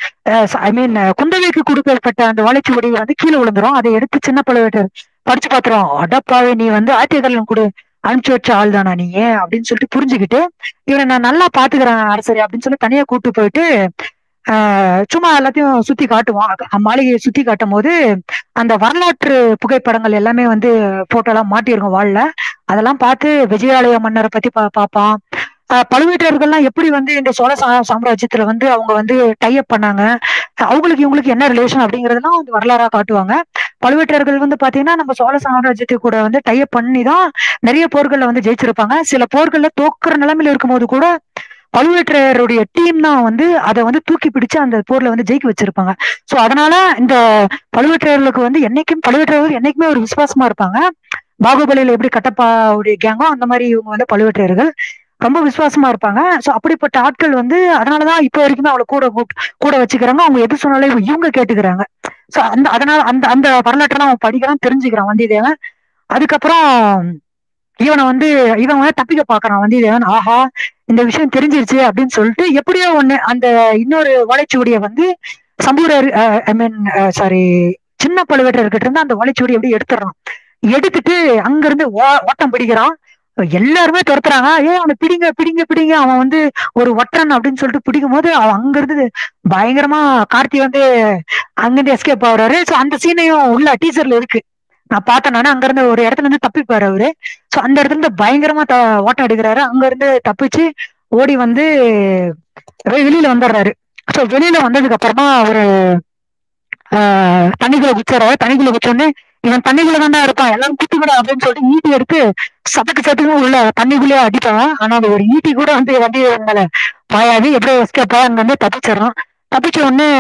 ஐ மீன் குந்தவைக்கு கொடுக்கப்பட்ட அந்த ஓலைச்சுவடி வந்து கீழே விழுந்துரும் அதை எடுத்து சின்ன பழுவேட்டர் படிச்சு பாத்துருவான் அடப்பாவே நீ வந்து ஆத்தியகரன் கூட அனுப்பிச்சு வச்ச ஆள் தானா நீ அப்படின்னு சொல்லிட்டு புரிஞ்சுக்கிட்டு இவனை நான் நல்லா பாத்துக்கிறேன் அரசரி அப்படின்னு சொல்லி தனியா கூட்டு போயிட்டு ஆஹ் சும்மா எல்லாத்தையும் சுத்தி காட்டுவான் அ- மாளிகையை சுத்தி காட்டும் போது அந்த வரலாற்று புகைப்படங்கள் எல்லாமே வந்து போட்டோ எல்லாம் மாட்டியிருக்கும் வாள்ல அதெல்லாம் பார்த்து விஜயாலய மன்னரை பத்தி பா பார்ப்பான் ஆஹ் பழுவேட்டரர்கள்லாம் எப்படி வந்து இந்த சோழ சா- சாம்ராஜ்யத்துல வந்து அவங்க வந்து டைப் பண்ணாங்க அவங்களுக்கு இவங்களுக்கு என்ன ரிலேஷன் அப்படிங்கறதெல்லாம் வந்து வரலாறா காட்டுவாங்க பழுவேட்டரர்கள் வந்து பாத்தீங்கன்னா நம்ம சோழ சாம்ராஜ்யத்தை கூட வந்து டைப் பண்ணி தான் நிறைய போர்கள்ல வந்து ஜெயிச்சிருப்பாங்க சில போர்கள்ல தோக்குற நிலைமையில இருக்கும்போது கூட பழுவேட்டரையருடைய டீம் தான் வந்து அதை வந்து தூக்கி பிடிச்சு அந்த போர்ல வந்து ஜெயிக்க வச்சிருப்பாங்க சோ அதனால இந்த பழுவேட்டரையர்களுக்கு வந்து என்னைக்கும் பழுவேட்டரையர்கள் என்னைக்குமே ஒரு விசுவாசமா இருப்பாங்க பாகுபலியில எப்படி கட்டப்பாவுடைய கேங்கோ அந்த மாதிரி இவங்க வந்து பழுவேட்டரையர்கள் ரொம்ப விசுவாசமா இருப்பாங்க சோ அப்படிப்பட்ட ஆட்கள் வந்து அதனாலதான் இப்ப வரைக்குமே அவளை கூட கூப்~ கூட வச்சுக்கிறாங்க அவங்க எது சொன்னாலும் இவங்க கேட்டுக்கிறாங்க சோ அந்த அதனால அந்த அந்த வரலாற்றெல்லாம் அவன் படிக்கிறான் தெரிஞ்சுக்கிறான் வந்தியத்தேவன் அதுக்கப்புறம் இவனை வந்து இவன் வந்து தப்பிக்க பாக்குறான் வந்தியத்தேவன் ஆஹா இந்த விஷயம் தெரிஞ்சிருச்சு அப்படின்னு சொல்லிட்டு எப்படியோ ஒண்ணு அந்த இன்னொரு ஓலைச்சுவடியை வந்து சம்பூரர் ஐ மீன் சாரி சின்ன பழுவேட்டர்கிட்ட இருந்து அந்த ஓலைச்சுவடி எப்படி எடுத்துடுறான் எடுத்துட்டு அங்கிருந்து ஓ- ஓட்டம் பிடிக்கிறான் எல்லாருமே துரத்துறாங்க ஏ அவனை பிடிங்க பிடிங்க பிடிங்க அவன் வந்து ஒரு ஒற்றன் அப்படின்னு சொல்லிட்டு பிடிக்கும் போது அவன் அங்கிருந்து பயங்கரமா கார்த்தி வந்து அங்கிருந்து எஸ்கேப் ஆகுறாரு சோ அந்த சீனையும் உள்ள டீசர்ல இருக்கு நான் பார்த்தேன் நானு அங்க இருந்து ஒரு இடத்துல இருந்து தப்பிப்பாரு அவரு சோ அந்த இடத்துல இருந்து பயங்கரமா த ஓட்டம் எடுக்கிறாரு அங்க இருந்து தப்பிச்சு ஓடி வந்து வெ- வெளியில வந்துடுறாரு சோ வெளியில வந்ததுக்கு அப்புறமா ஒரு ஆஹ் தண்ணிக்குள்ள குச்சிடுறாரு தண்ணிக்குள்ள குச்சோடனே இவன் தண்ணிக்குள்ள தானே இருப்பான் எல்லாரும் குத்திக்கூட அப்படின்னு சொல்லிட்டு ஈட்டி எடுத்து சட்டுக்கு சட்டுக்கு உள்ள தண்ணிக்குள்ளேயே அடிப்பான் ஆனா அது ஒரு ஈட்டி கூட வந்து வண்டி மேல பாயாது எப்படியோ எஸ்கேப் அங்க வந்து தப்பிச்சிடறான் தப்பிச்ச உடனே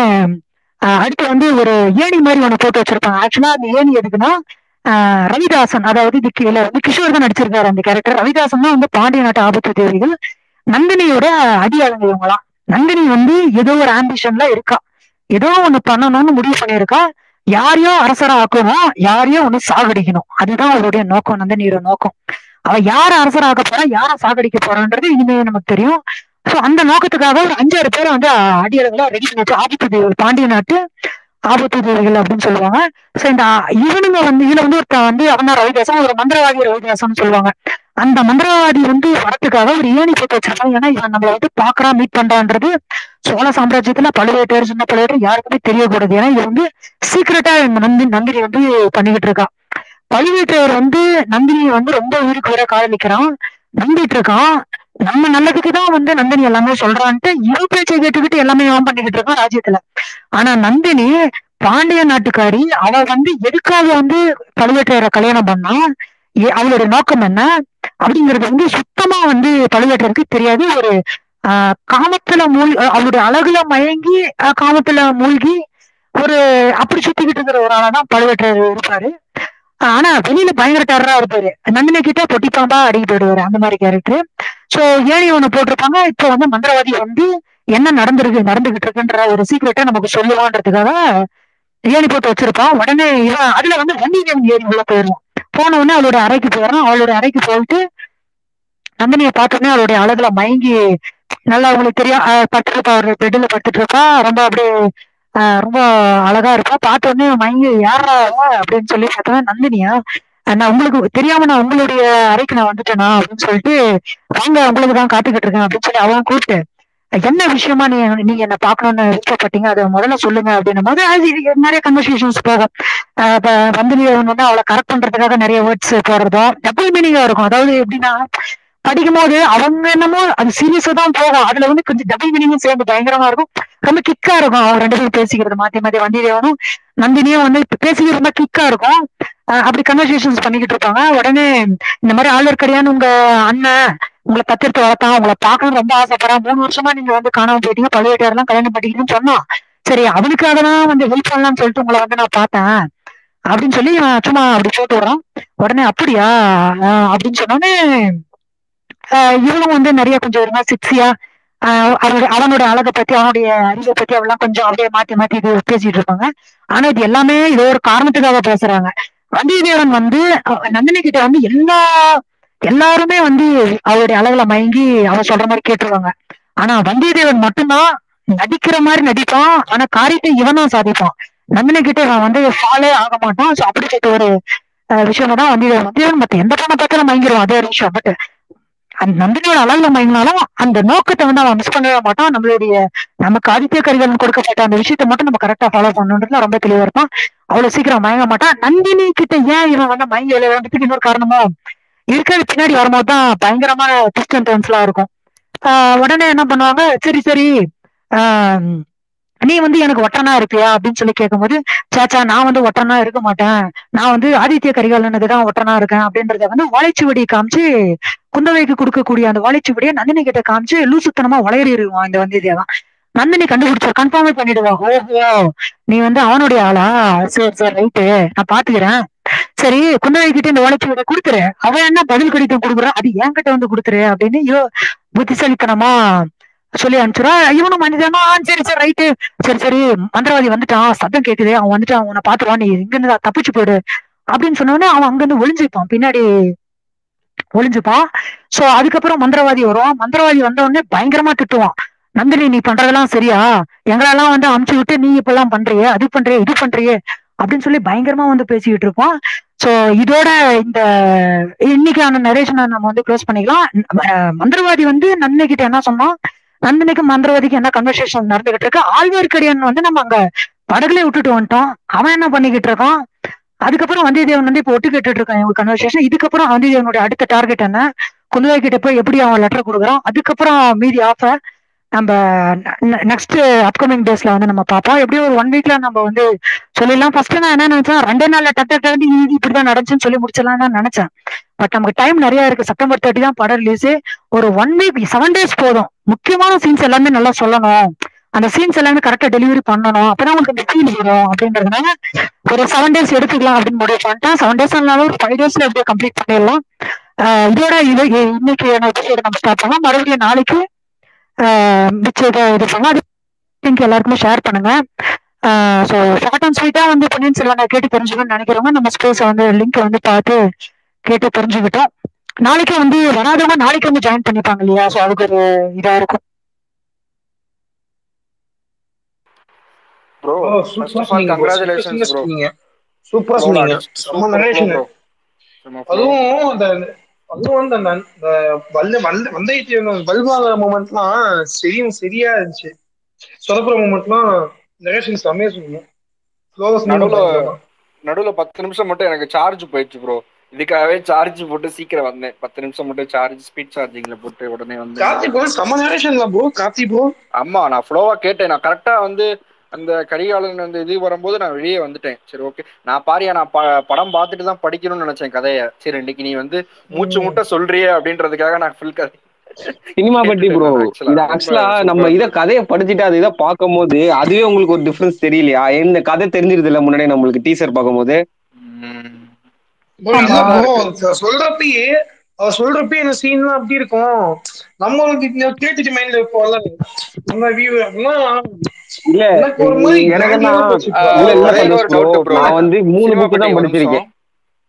ஆஹ் அடுத்து வந்து ஒரு ஏணி மாதிரி ஒண்ணு போட்டு வச்சிருப்பாங்க ஆக்சுவலா அந்த ஏணி எதுக்குன்னா ஆஹ் ரவிதாசன் அதாவது இது கீழ வந்து கிஷோர் தான் நடிச்சிருக்காரு அந்த கேரக்டர் ரவிதாசன் தான் வந்து பாண்டிய நாட்டு ஆபத்து தேவிகள் நந்தினியோட அடியாளுங்க இவங்களாம் நந்தினி வந்து ஏதோ ஒரு ஆம்பிஷன்ல இருக்கா ஏதோ ஒண்ணு பண்ணணும்னு முடிவு பண்ணியிருக்கா யாரையோ அரசரா ஆக்கணும் யாரையோ ஒண்ணு சாகடிக்கணும் அதுதான் அவருடைய நோக்கம் நந்தினியோட நோக்கம் அவ யார அரசரா ஆக்க போறா யார சாகடிக்க போறான்றது இனிமே நமக்கு தெரியும் சோ அந்த நோக்கத்துக்காக ஒரு அஞ்சாறு பேரை வந்து அடியாளுங்களா ரெடி பண்ணி வச்சு ஆபத்து தேவிகள் பாண்டிய நாட்டு ஆபத்து தேவிகள் அப்படின்னு சொல்லுவாங்க சோ இந்த இவனுங்க வந்து இதுல வந்து ஒருத்தன் வந்து அவன் தான் ரவிதாசன் ஒரு மந்திரவாதி ரவிதாசன் சொல்லுவாங்க அந்த மந்திரவாதி வந்து வரத்துக்காக ஒரு ஏணி போட்டு வச்சிருக்காங்க ஏன்னா இவன் நம்மள வந்து பாக்குறான் மீட் பண்றான்றது சோழ சாம்ராஜ்யத்துல பழுவேட்டையர் சின்ன பழுவேட்டர் யாருக்குமே தெரியக்கூடாது ஏன்னா இது வந்து சீக்கிரட்டா இந்த நந்தி நந்தினி வந்து பண்ணிக்கிட்டு இருக்கா பழுவேட்டையர் வந்து நந்தினியை வந்து ரொம்ப உயிருக்கு வர காதலிக்கிறான் நம்பிட்டு இருக்கான் நம்ம நல்லதுக்கு தான் வந்து நந்தினி எல்லாமே சொல்றான்ட்டு இவ பேச்சை கேட்டுக்கிட்டு எல்லாமே அவன் பண்ணிக்கிட்டு இருக்கான் ராஜ்யத்துல ஆனா நந்தினி பாண்டிய நாட்டுக்காரி அவ வந்து எதுக்காக வந்து பழுவேட்டையரை கல்யாணம் பண்ணா ஏ- அவளோட நோக்கம் என்ன அப்படிங்கிறது வந்து சுத்தமா வந்து பழுவேட்டருக்கு தெரியாது ஒரு ஆஹ் காமத்துல மூழ்கி அவளுடைய அழகுல மயங்கி ஆஹ் காமத்துல மூழ்கி ஒரு அப்படி சுத்திக்கிட்டு இருக்கிற ஒரு ஆளாதான் பழுவேட்டர் இருப்பாரு ஆஹ் ஆனா வெளியில பயங்கர டெரரா இருப்பாரு நந்தினி கிட்ட பொட்டிப்பாம்பா அடிக்கி போயிடுவாரு அந்த மாதிரி கேரக்டர் சோ ஏணி ஒண்ணு போட்டிருப்பாங்க இப்ப வந்து மந்திரவாதி வந்து என்ன நடந்திருக்கு நடந்துகிட்டு இருக்குன்ற ஒரு சீக்கிரட்டை நமக்கு சொல்லுவான்றதுக்காக ஏணி போட்டு வச்சிருப்பான் உடனே இவன் அதுல வந்து வண்டியன் ஏறி உள்ள போயிடுவான் போன உடனே அவளோட அறைக்கு போயிடறான் அவளோட அறைக்கு போயிட்டு நந்தினியை பார்த்தோன்னே அவளுடைய அழகுல மயங்கி நல்லா அவங்களுக்கு தெரியும் ஆஹ் படுத்துட்டு இருப்பா ஒரு பெட்ல படுத்துட்டு இருப்பா ரொம்ப அப்படியே ஆஹ் ரொம்ப அழகா இருப்பா பார்த்த உடனே மயங்கி யாரா அவ அப்படின்னு சொல்லி பார்த்தோன்னா நந்தினியா ஆஹ் நான் உங்களுக்கு தெரியாம நான் உங்களுடைய அறைக்கு நான் வந்துட்டேனா அப்படின்னு சொல்லிட்டு வாங்க உங்களுக்கு தான் காத்துக்கிட்டு இருக்கேன் அப்படின்னு சொல்லி அவன் கூப்பிட்டு என்ன விஷயமா நீ நீங்க என்ன பார்க்கணும்னு விருப்பப்பட்டீங்க அதை முதல்ல சொல்லுங்க அப்படின்னும் போது அது இது நிறைய கன்வர்சேஷன்ஸ் போகும் ஆஹ் இப்ப வந்தனி வந்து அவளை கரெக்ட் பண்றதுக்காக நிறைய வேர்ட்ஸ் போடுறதும் டபுள் மீனிங்கா இருக்கும் அதாவது எப்படின்னா படிக்கும் போது அவங்க என்னமோ அது சீரியஸா தான் போகும் அதுல வந்து கொஞ்சம் டபுள் மீனிங்கும் சேர்ந்து பயங்கரமா இருக்கும் ரொம்ப கிக்கா இருக்கும் அவங்க ரெண்டு பேரும் பேசிக்கிறது மாத்தி மாத்தி வந்தியத்தேவனும் நந்தினியும் வந்து பேசிக்கிறது ரொம்ப கிக்கா இருக்கும் ஆஹ் அப்படி கன்வர்சேஷன்ஸ் பண்ணிக்கிட்டு இருப்பாங்க உடனே இந்த மாதிரி ஆழ்வார்க்கடியான்னு உங்க அண்ணன் உங்களை தத்தெடுத்து வளர்த்தான் உங்களை பார்க்கணும் ரொம்ப ஆசைப்படுறான் மூணு வருஷமா நீங்க வந்து காணாம போயிட்டீங்க பழுவேட்டையர்லாம் கல்யாணம் பண்ணிக்கிட்டுன்னு சொன்னான் சரி அவனுக்காக தான் வந்து ஹெல்ப் பண்ணலாம்னு சொல்லிட்டு உங்களை வந்து நான் பார்த்தேன் அப்படின்னு சொல்லி இவன் சும்மா அப்படி போட்டு வரான் உடனே அப்படியா ஆஹ் அப்படின்னு சொன்னோடனே ஆஹ் இவனும் வந்து நிறைய கொஞ்சம் ஒரு மாதிரி சிக்ஸியா அவனுடைய அவனோட அழகை பத்தி அவனுடைய அறிவை பத்தி அவெல்லாம் கொஞ்சம் அப்படியே மாத்தி மாத்தி இது பேசிட்டு இருப்பாங்க ஆனா இது எல்லாமே இது ஒரு காரணத்துக்காக பேசுறாங்க வந்தியத்தேவன் வந்து அஹ் நந்தினி கிட்ட வந்து எல்லா எல்லாருமே வந்து அவருடைய அழகுல மயங்கி அவன் சொல்ற மாதிரி கேட்டுருவாங்க ஆனா வந்தியத்தேவன் மட்டும்தான் நடிக்கிற மாதிரி நடிப்பான் ஆனா காரியத்தை இவன் தான் சாதிப்பான் நந்தினி கிட்ட இவன் வந்து ஃபாலோ ஆக மாட்டான் ஸோ அப்படிப்பட்ட ஒரு விஷயம் தான் வந்தியத்தேவன் வந்தியத்தேவன் மத்த எந்த பொண்ணை பார்த்தாலும் மயங்கிடுவான் அதே ஒரு விஷயம் பட் அந்த நந்தினியோட அழகுல மயங்கினாலும் அந்த நோக்கத்தை வந்து அவன் மிஸ் பண்ணவே மாட்டான் நம்மளுடைய நமக்கு ஆதித்ய கரிகாலன் கொடுக்கப்பட்ட அந்த விஷயத்தை மட்டும் நம்ம கரெக்டா ஃபாலோ பண்ணணுன்றதுல ரொம்ப தெளிவா இருப்பான் அவ்வளவு சீக்கிரம் மயங்க மாட்டான் நந்தினி கிட்ட ஏன் இவன் வந்து மயங்கி விளையாடுறதுக்கு இன்னொரு காரணமோ இருக்கிறது பின்னாடி வரும்போது தான் பயங்கரமான ட்விஸ்ட் அண்ட் டர்ன்ஸ் எல்லாம் இருக்கும் ஆஹ் உடனே என்ன பண்ணுவாங்க சரி சரி ஆஹ் நீ வந்து எனக்கு ஒட்டனா இருப்பியா அப்படின்னு சொல்லி கேட்கும்போது சாச்சா நான் வந்து ஒட்டனா இருக்க மாட்டேன் நான் வந்து ஆதித்ய கரிகாலனுக்கு தான் ஒட்டனா இருக்கேன் அப்படின்றத வந்து வாழைச்சுவடி காமிச்சு குந்தவைக்கு கொடுக்கக்கூடிய அந்த வாழைச்சுவடியை நந்தினி கிட்ட காமிச்சு லூசுத்தனமா வளையறிடுவான் இந்த வந்தியத்தேவன் நந்தினி கண்டுபிடிச்சா கன்ஃபார்மே பண்ணிடுவா ஓஹோ நீ வந்து அவனுடைய ஆளா சரி சரி ரைட்டு நான் பாத்துக்கிறேன் சரி குந்தவை கிட்ட இந்த வாழைச்சுவடியை கொடுத்துரு அவன் என்ன பதில் கடிதம் கொடுக்குறான் அது என்கிட்ட வந்து கொடுத்துரு அப்படின்னு யோ புத்திசாலித்தனமா சொல்லி அனுப்பிச்சுரா இவனும் மனிதனா "ஆ, சரி சரி ரைட்டு சரி சரி மந்திரவாதி வந்துட்டான் சத்தம் கேக்குது அவன் வந்துட்டான் உன்னை பாத்துருவான் நீ இங்க இருந்து தப்பிச்சு போயிடு அப்படின்னு சொன்னோடனே அவன் அங்க இருந்து ஒளிஞ்சுப்பான் பின்னாடி ஒளிஞ்சுப்பான் சோ அதுக்கப்புறம் மந்திரவாதி வருவான் மந்திரவாதி வந்த உடனே பயங்கரமா திட்டுவான் நந்தினி நீ பண்றதெல்லாம் சரியா எங்களெல்லாம் வந்து அமுச்சு விட்டு நீ இப்பெல்லாம் பண்றியே அது பண்றியே இது பண்றியே அப்படின்னு சொல்லி பயங்கரமா வந்து பேசிக்கிட்டு இருப்பான் சோ இதோட இந்த இன்னைக்கான நரேஷனை நம்ம வந்து க்ளோஸ் பண்ணிக்கலாம் அஹ் மந்திரவாதி வந்து நந்தினி கிட்ட என்ன சொன்னான் நந்தினிக்கும் மந்திரவாதிக்கு என்ன கன்வர்சேஷன் நடந்துகிட்டு இருக்கு ஆழ்வார்க்கடியான் வந்து நம்ம அங்க படகுல விட்டுட்டு வந்துட்டோம் அவன் என்ன பண்ணிக்கிட்டு இருக்கான் அதுக்கப்புறம் வந்தியத்தேவன் வந்து இப்போ ஒட்டு கேட்டுட்டு இருக்கான் இவங்க கன்வர்சேஷன் இதுக்கப்புறம் வந்தியத்தேவனுடைய அடுத்த டார்கெட் என்ன குந்தவை கிட்ட போய் எப்படி அவன் லெட்டர் கொடுக்குறான் அதுக்கப்புறம் மீதி ஆஃப நம்ம நெக்ஸ்ட் அப்கமிங் டேஸ்ல வந்து நம்ம பார்ப்போம் எப்படியும் ஒரு ஒன் வீக்ல நம்ம வந்து சொல்லிடலாம் ஃபர்ஸ்ட் நான் என்ன நினைச்சேன் ரெண்டே நாள்ல டக்கு டக்கு இது இப்படிதான் நடந்துச்சுன்னு சொல்லி முடிச்சிடலாம் தான் நினைச்சேன் பட் நமக்கு டைம் நிறைய இருக்கு செப்டம்பர் தேர்ட்டி தான் படம் ரிலீஸ் ஒரு ஒன் வீக் செவன் டேஸ் போதும் முக்கியமான சீன்ஸ் எல்லாமே நல்லா சொல்லணும் அந்த சீன்ஸ் எல்லாமே கரெக்டா டெலிவரி பண்ணணும் அப்பதான் உங்களுக்கு அந்த ஃபீல் வரும் அப்படின்றதுனால ஒரு செவன் டேஸ் எடுத்துக்கலாம் அப்படின்னு முடிவு பண்ணிட்டேன் செவன் டேஸ் ஆனாலும் ஒரு ஃபைவ் டேஸ்ல எப்படியோ கம்ப்ளீட் பண்ணிடலாம் ஆஹ் இதோட இது இ- இன்னைக்கு எபிசோட நம்ம ஸ்டார்ட் பண்ணலாம் மறுபடியும் நாளைக்கு ஆஹ் மிச்ச இதை இது பண்ணலாம் அது link எல்லாருக்குமே ஷேர் பண்ணுங்க ஸோ ஷார்ட் அண்ட் ஸ்வீட்டா வந்து பொன்னியின் செல்வனை கேட்டு தெரிஞ்சுக்கணும்னு நினைக்கிறவங்க நம்ம ஸ்பேஸ் வந்து லிங்க் வந்து பார்த்து கேட்டு தெரிஞ்சுக்கிட்டோம் நாளைக்கு வந்து வராதவங்க நாளைக்கு வந்து ஜாயின் பண்ணிப்பாங்க இல்லையா ஸோ அதுக்கு ஒரு இதா இருக்கும் ப்ரோ ஓ ஃபர்ஸ்ட் சூப்பரா ஆஃப் ஆல் சொன்னீங்க bro. கங்க்ராச்சுலேஷன்ஸ் சூப்பரா ப்ரோ சொன்னீங்க சூப்பரா ப்ரோ சொன்னீங்க செம்ம சூப்பர் ப்ரோ நரேஷன் ப்ரோ சும்மா ப்ரோ அதுவும் அந்த அதுவும் வந்து அந்த அந்த வல்ல வல்ல வந்தயத்தேவன் பல்வாக மூமெண்ட்லாம் சரியும் சரியா இருந்துச்சு சொதப்புற மூமெண்ட்லாம் நரேஷன் செம்மையா சொன்னீங்க ஸ்லோவா சொன்னீங்க நடுவுல பயங்கரமா நடுவுல பத்து நிமிஷம் மட்டும் எனக்கு சார்ஜ் போயிடுச்சு ப்ரோ இதுக்காகவே சார்ஜ் போட்டு சீக்கிரம் வந்தேன் பத்து நிமிஷம் மட்டும் சார்ஜ் ஸ்பீட் சார்ஜிங்ல போட்டு உடனே வந்து கார்த்தி ப்ரோ செம்ம நரேஷன்ல ப்ரோ கார்த்தி ப்ரோ ஆமா நான் ஃப்ளோவா கேட்டேன் நான் கரெக்டா வந்து அந்த கரிகாலன் அந்த இது வரும்போது நான் வெளியே வந்துட்டேன் சரி ஓகே நான் பாரியா நான் ப- படம் பார்த்துட்டு தான் படிக்கணும்னு நினைச்சேன் கதையை சரி இன்னைக்கு நீ வந்து மூச்சு முட்டை சொல்றியே அப்படின்றதுக்காக நான் ஃபுல் கதை சினிமா பட்டி கேட்டுட்டேன் ப்ரோ நான் actually. இது ரொம்ப ஆக்சுவலா super நம்ம ஆ இத கதையை படிச்சுட்டு அது இதை பார்க்கும்போது அதுவே உங்களுக்கு ஒரு டிஃபரன்ஸ் தெரியலையா இந்த கதை தெரிஞ்சிருது இல்ல முன்னாடி நம்மளுக்கு டீசர் பார்க்கும்போது ம். ப்ரோ ஆமா. இல்ல ப்ரோ சொல்றப்பயே அவர் சொல்றப்பயே இந்த சீன்லாம் அப்படி இருக்கும் நம்மளுக்கு கிரியேட்டிவிட்டி மைண்ட்ல இருப்போம்ல நம்ம வியூ அப்படின்னா இல்ல எனக்கு ஒரு மாதிரி எனக்கு என்ன கிராண்டியரா போச்சு ஆ, bro. இல்ல இல்ல ஒரே சந்தோஷ் ஒரு ப்ரோ doubt bro. நான் வந்து மூணு சினிமா புக்கு பட்டி தான் ஒரு படிச்சிருக்கேன் நிமிஷம்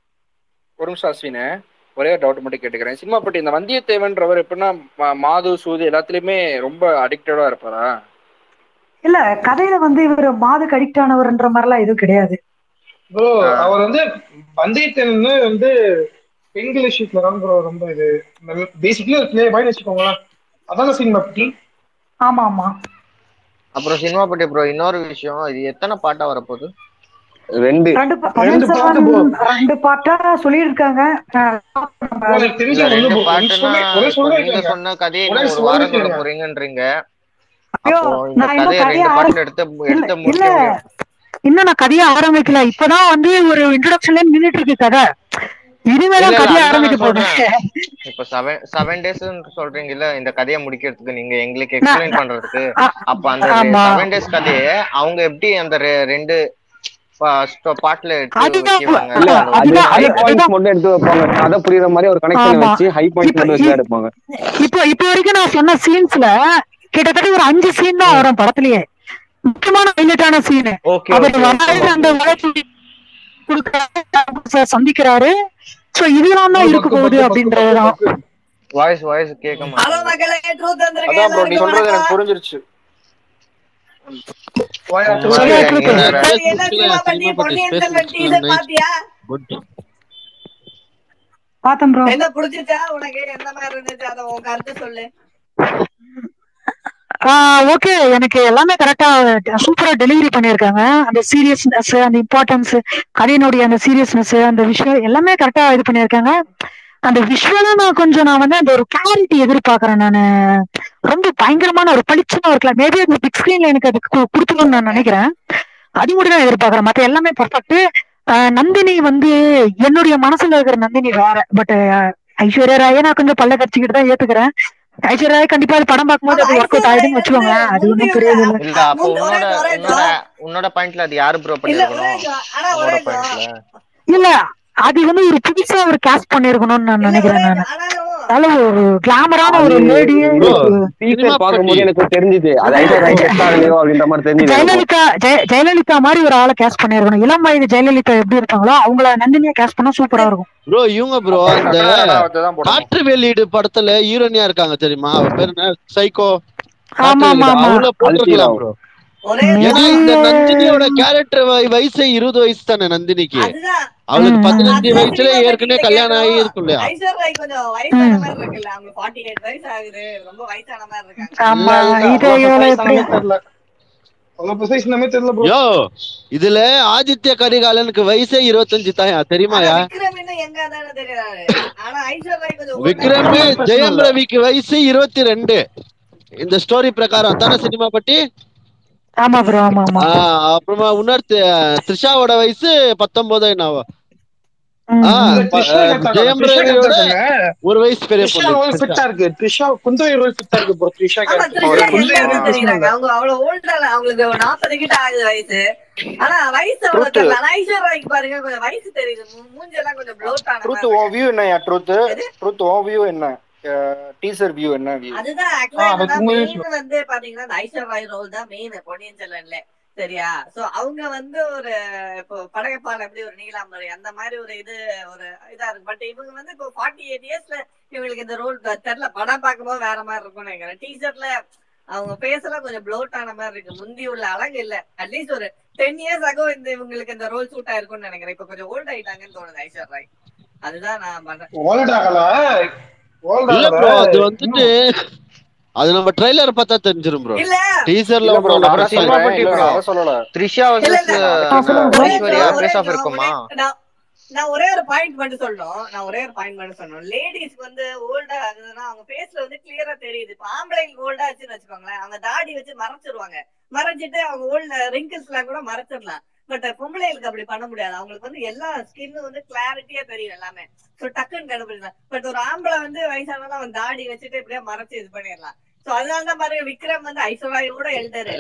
ஒரு நிமிஷம் அஸ்வினே ஒரே ஒரு டவுட் மட்டும் கேட்டுக்கிறேன் சினிமா பட்டி இந்த வந்தியத்தேவன்றவர் எப்படின்னா மா- மாது சூது எல்லாத்துலயுமே ரொம்ப அடிக்டடா இருப்பாரா இல்ல கதையில வந்து இவர் மாதுக்கு அடிக்ட் ஆனவர்ன்ற மாதிரிலாம் எதுவும் கிடையாது ப்ரோ ஆ. அவர் வந்து வந்தியத்தேவன் வந்து பெண்கள் விஷயத்துல தான் ப்ரோ ரொம்ப இது பேசிக்கலி ஒரு பிளே பாய்னு வச்சுக்கோங்களேன் அதான சினிமா பத்தி ஆமா ஆமா அப்புறம் சினிமா பட்டி ப்ரோ இன்னொரு விஷயம் இது எத்தனை பாட்டா வரப்போகுது ரெண்டு ரெண்டு பா- ரெண்டு பொன்னியின் பாட்டு செல்வன் bro. ரெண்டு பாட்டா சொல்லியிருக்காங்க அஹ் நம்ம எனக்கு தெரிஞ்ச இல்ல ஒண்ணு ரெண்டு bro. ஒண்ணு பாட்டுன்னா சொல்லி ஒரே இப்போ நீங்க சொல்லிருக்காங்க சொன்ன கதையை ஒரே இன்னும் ஒரு வாரம் சொல்ல சொல்லிருக்காங்க. போறீங்கன்றீங்க ஐயோ அப்போ இந்த நான் இன்னும் கதையை கதையை ரெண்டு ஆரம் பாட்டுல எடுத்து இல்ல எடுத்து இல்ல முடிக்க முடியும் இன்னும் நான் கதையை ஆரம்பிக்கல இப்பதான் வந்து ஒரு இன்ட்ரோடக்ஷன்ல நின்னுட்டு இருக்கு கதை இல்ல இனிமேதான் இல்ல கதையை அதுதான் ஆரம்பிக்க நான் போகுது சொல்றேன் இப்ப செவன் செவன் டேஸ் சொல்றீங்கல்ல இந்த கதையை முடிக்கிறதுக்கு நீங்க எங்களுக்கு எக்ஸ்பிளைன் பண்றதுக்கு ஆ- அப்ப அந்த ஆமா செவன் டேஸ் கதையை அவங்க எப்படி அந்த ரெ- ரெண்டு பா- பாட்டுல எடுத்து அதுதான் வைக்குவாங்க இல்ல அதான் அது அதுதான் ஹை அது- பாயிண்ட்ஸ் அதுதான் மட்டும் எடுத்து வைப்பாங்க கதை புரியுற மாதிரி ஒரு கனெக்ஷன் ஆமா வச்சு ஹை பாயிண்ட்ஸ் இப்ப மட்டும் வச்சு இ- தான் எடுப்பாங்க இப்போ இப்போ வரைக்கும் நான் சொன்ன சீன்ஸ்ல கிட்டத்தட்ட ஒரு அஞ்சு சீன் தான் ம். வரும் படத்திலேயே முக்கியமான ஹைலைட்டான சீன் ஓகே அவர் ஓகே ஓகே வராரு அந்த ஓகே வழக்கு கொடுக்கறாரு சந்திக்கிறாரு சோ இதெல்லாம் தான் ஒரு இருக்க பக்கு போகுது பக்கு பக்கு பக்கு அப்படின்றதுதான் பக்கு வாய்ஸ் வாய்ஸ் கேட்க ஹலோ மாட்டேங்குது மக்களே ட்ரூத் வந்திருக்கேன் அதான் ப்ரோ நீ எல்லாருக்கும் சொல்றது எனக்கு வணக்கம் புரிஞ்சிருச்சு வாயா சும்மா சரியா ட்ரூத் இருங்க ட்ரூத் நீங்க வேற சரி என்ன சினிமா பட்டி பொன்னியின் செல்வன் டீசர் பாத்தியா குட் பார்த்தேன் ப்ரோ என்ன புடிச்சிச்சா உனக்கு எந்த மாதிரி இருந்துச்சு அத உன் கருத்து சொல்லு ஓகே எனக்கு எல்லாமே கரெக்டா சூப்பரா டெலிவரி பண்ணியிருக்காங்க அந்த சீரியஸ்னஸ் அந்த இம்பார்ட்டன்ஸ் கதையினுடைய அந்த சீரியஸ்னஸ் அந்த விஷயம் எல்லாமே கரெக்டா இது பண்ணியிருக்காங்க அந்த விஷுவலா நான் கொஞ்சம் நான் வந்து அந்த ஒரு கிளாரிட்டி எதிர்பார்க்கறேன் நான் ரொம்ப பயங்கரமான ஒரு பளிச்சுன்னு ஒரு மேபி அந்த பிக் ஸ்கிரீன்ல எனக்கு அது கு- கொடுத்துருன்னு நான் நினைக்கிறேன் அது மட்டும் தான் எதிர்பார்க்கறேன் மத்த எல்லாமே பர்ஃபெக்ட் நந்தினி வந்து என்னுடைய மனசுல இருக்கிற நந்தினி வேற பட் ஐஸ்வர்யா ராயை நான் கொஞ்சம் பல்ல கடிச்சுக்கிட்டு தான் ஏத்துக்கிறேன் ஐஸ்வர்யா ராய் கண்டிப்பா அது படம் பார்க்கும்போது அது ஒர்க் அவுட் ஆயிடுன்னு வச்சுக்கோங்க அது ஒன்றும் பெரிய இது இல்ல இல்ல அப்போ முந்தி- ஒரே உன்னோட ஒரே உன்னோட உன்னோட பாயிண்ட்ல அது யாரு ப்ரோ இல்ல ஒரே பண்ணிருக்கணும் நிமிஷம். ஆனா ஒரே உன்னோட நிமிஷம். பாயிண்ட்ல இல்ல அது வந்து ஒரு புதுசா ஒரு கேஸ்ட் பண்ணிருக்கணும்னு நான் இல்ல ஒரே நினைக்கிறேன் நான் நிமிஷம். ஆனாலும் நல்ல ஒரு கிளாமரான ஒரு அது லேடியே bro, சினிமா டீசர் பார்க்கும்போது பத்தி எனக்கு தெரிஞ்சுது அது ஐஸ்வர்யா ராய் செட் ஆகலையோ அப்படின்ற மாதிரி தெரிஞ்சுது எனக்கு. ஜெயலலிதா ஜெய- ஜெயலலிதா மாதிரி ஒரு ஆளை கேஸ்ட் பண்ணிருக்கணும் இளம் வயது ஜெயலலிதா எப்படி இருப்பாங்களோ அவங்கள நந்தினியா கேஸ்ட் பண்ணா சூப்பரா இருக்கும் ப்ரோ இவங்க ப்ரோ அந்த தான் போடணும் காற்று வெளியீடு படத்துல ஹீரோனியா இருக்காங்க தெரியுமா அவ பேர் என்ன சைக்கோ ஆமா ஆமா ஆமா அவங்கள போட்டுருக்கலாம் ப்ரோ ஒரே ஏன்னா நிமிஷம். இந்த நந்தினியோட கேரக்டர் வயசு இருபது வயசு தானே நந்தினிக்கு அதுதான் அவளுக்கு ம். பதினஞ்சு அதுதான் வயசுல சினிமா ஏற்கனவே பத்தி கல்யாணம் ஆகி கேட்கணும். இருக்கும் இல்லையா ஐஸ்வர்யா ராய் கொஞ்சம் வயசான மாதிரி இருக்குல்ல அவங்க ஃபார்ட்டி எயிட் வயசு ஆகுது ரொம்ப வயசான மாதிரி இருக்காங்க ஆமா இல்ல, இல்ல, இதை அவ்வளவு இவளை precise எப்படி ஆனமே தெரியல அவ்வளவு precise ஆனமே தெரியல bro யோ இதுல ஆதித்ய கரிகாலனுக்கு வயசே இருபத்தஞ்சு தாயா ஆனா தெரியுமாயா விக்ரம் இன்னும் எங்க தானே தெரியாது ஆனா ஐஸ்வர்யா ராய் கொஞ்சம் old விக்ரம் ஆயிட்டாங்க. ஜெயம் ரவிக்கு வயசு இருபத்தி ரெண்டு இந்த ஸ்டோரி பிரகாரம் தானே சினிமா பட்டி ஆமா ப்ரோ ஆமா ஆமா ஆஹ் அப்புறமா இன்னொரு தி- த்ரிஷாவோட வயசு பத்தொன்பதோ என்னவோ ம், ஆ, ம். இல்ல, ப- த்ரிஷா correct ஆ ஜெயம் த்ரிஷா correct ஆ ரவியோட இருக்காங்க. ஒரு வயசு பெரிய த்ரிஷா பொண்ணு roll fit ஆ இருக்கு த்ரிஷா குந்தவை ரோல் ஃபிட்டா இருக்கு bro த்ரிஷா ஆமா character. த்ரிஷா குந்தவை எங்க roll தெரியுறாங்க பிரச்சனை அவங்க அவ்வளவு ஓல்டா அவங்களுக்கு ஒரு நாற்பது கிட்ட ஆகுது வயசு ஆனா வயசு அவ்வளவு Truth. தெரியல ஆனா ஐஸ்வர்யா ராய்க்கு பாருங்க கொஞ்சம் வயசு தெரியுது மூ- மூஞ்செல்லாம் கொஞ்சம் ப்ளோட் ஆன ட்ரூத் மாதிரி உன் வியூ என்னயா ட்ரூத் எது? ட்ரூத் உன் வியூ என்ன டீசர் வியூ என்ன வியூ அதுதான் ஆ, ஆக்சுவலா அது என்னன்னா உண்மையே மெயின் வந்து பாத்தீங்கன்னா இந்த ஐஸ்வர்யா ராய் ரோல் தான் மெயின் பொன்னியின் செல்வன்ல சரியா சோ அவங்க வந்து ஒரு இப்போ படையப்பால் எப்படி ஒரு நீலாம்பரி அந்த மாதிரி ஒரு இது ஒரு இதா இருக்கு பட் இவங்க வந்து இப்போ ஃபார்ட்டி எயிட் இயர்ஸ்ல இவங்களுக்கு இந்த ரோல் தெரியல படம் பார்க்கும்போது வேற மாதிரி இருக்கும்னு நினைக்கிறேன் டீஷர்ட்ல அவங்க பேசலாம் கொஞ்சம் ப்ளோட் ஆன மாதிரி இருக்கு முந்தி உள்ள அழகு இல்ல அட்லீஸ்ட் ஒரு டென் இயர்ஸ் ஆகோ இந்த இவங்களுக்கு இந்த ரோல் சூட் ஆயிருக்கும்னு நினைக்கிறேன் இப்ப கொஞ்சம் ஓல்ட் ஆயிட்டாங்கன்னு தோணுது ஐஸ்வர்யா ராய் அதுதான் நான் பண்றேன் ஓல்ட் ஆகல ஓல்ட் இல்ல ஆகல ப்ரோ அது வந்துட்டு அது நம்ம ட்ரைலர் பார்த்தா தெரிஞ்சிரும் ப்ரோ இல்ல டீசர்ல இல்ல ப்ரோ ஒன்றும் நான் பிரச்சனை சினிமா சொல்றேன் பத்தி இல்ல bro. நான் அதை சொல்லல த்ரிஷா இல்ல, வர்சஸ் இல்ல. ஆ, சொல்லுங்க bro. ஒரே ஐஸ்வர்யா ஒரே ஃபேஸ் ஆஃப் நான் இருக்குமா ஒரே- நான் நான் ஒரே ஒரு பாயிண்ட் மட்டும் சொல்லணும் நான் ஒரே ஒரு பாயிண்ட் மட்டும் சொல்லணும் லேடிஸ்க்கு வந்து ஓல்டா ஆகுதுன்னா அவங்க ஃபேஸ்ல வந்து கிளியரா தெரியுது இப்ப ஆம்பளைங்களுக்கு ஓல்டா ஆச்சுன்னு வச்சுக்கோங்களேன் அவங்க தாடி வச்சு மறைச்சிருவாங்க மறைச்சிட்டு அவங்க ஓல்டு ரிங்கிள்ஸ் எல்லாம் கூட மறைச்சிடலாம் பட் பொம்பளைங்களுக்கு அப்படி பண்ண முடியாது அவங்களுக்கு வந்து எல்லா ஸ்கின் வந்து கிளாரிட்டியா தெரியும் எல்லாமே சோ டக்குன்னு கண்டுபிடிக்கலாம் பட் ஒரு ஆம்பளை வந்து வயசானாலும் அவன் தாடி வச்சுட்டு இப்படியே மறைச்சு இது பண்ணிடலாம் சோ அதனால தான் பாருங்க விக்ரம் வந்து ஐஸ்வர்யாவோட எல்டரு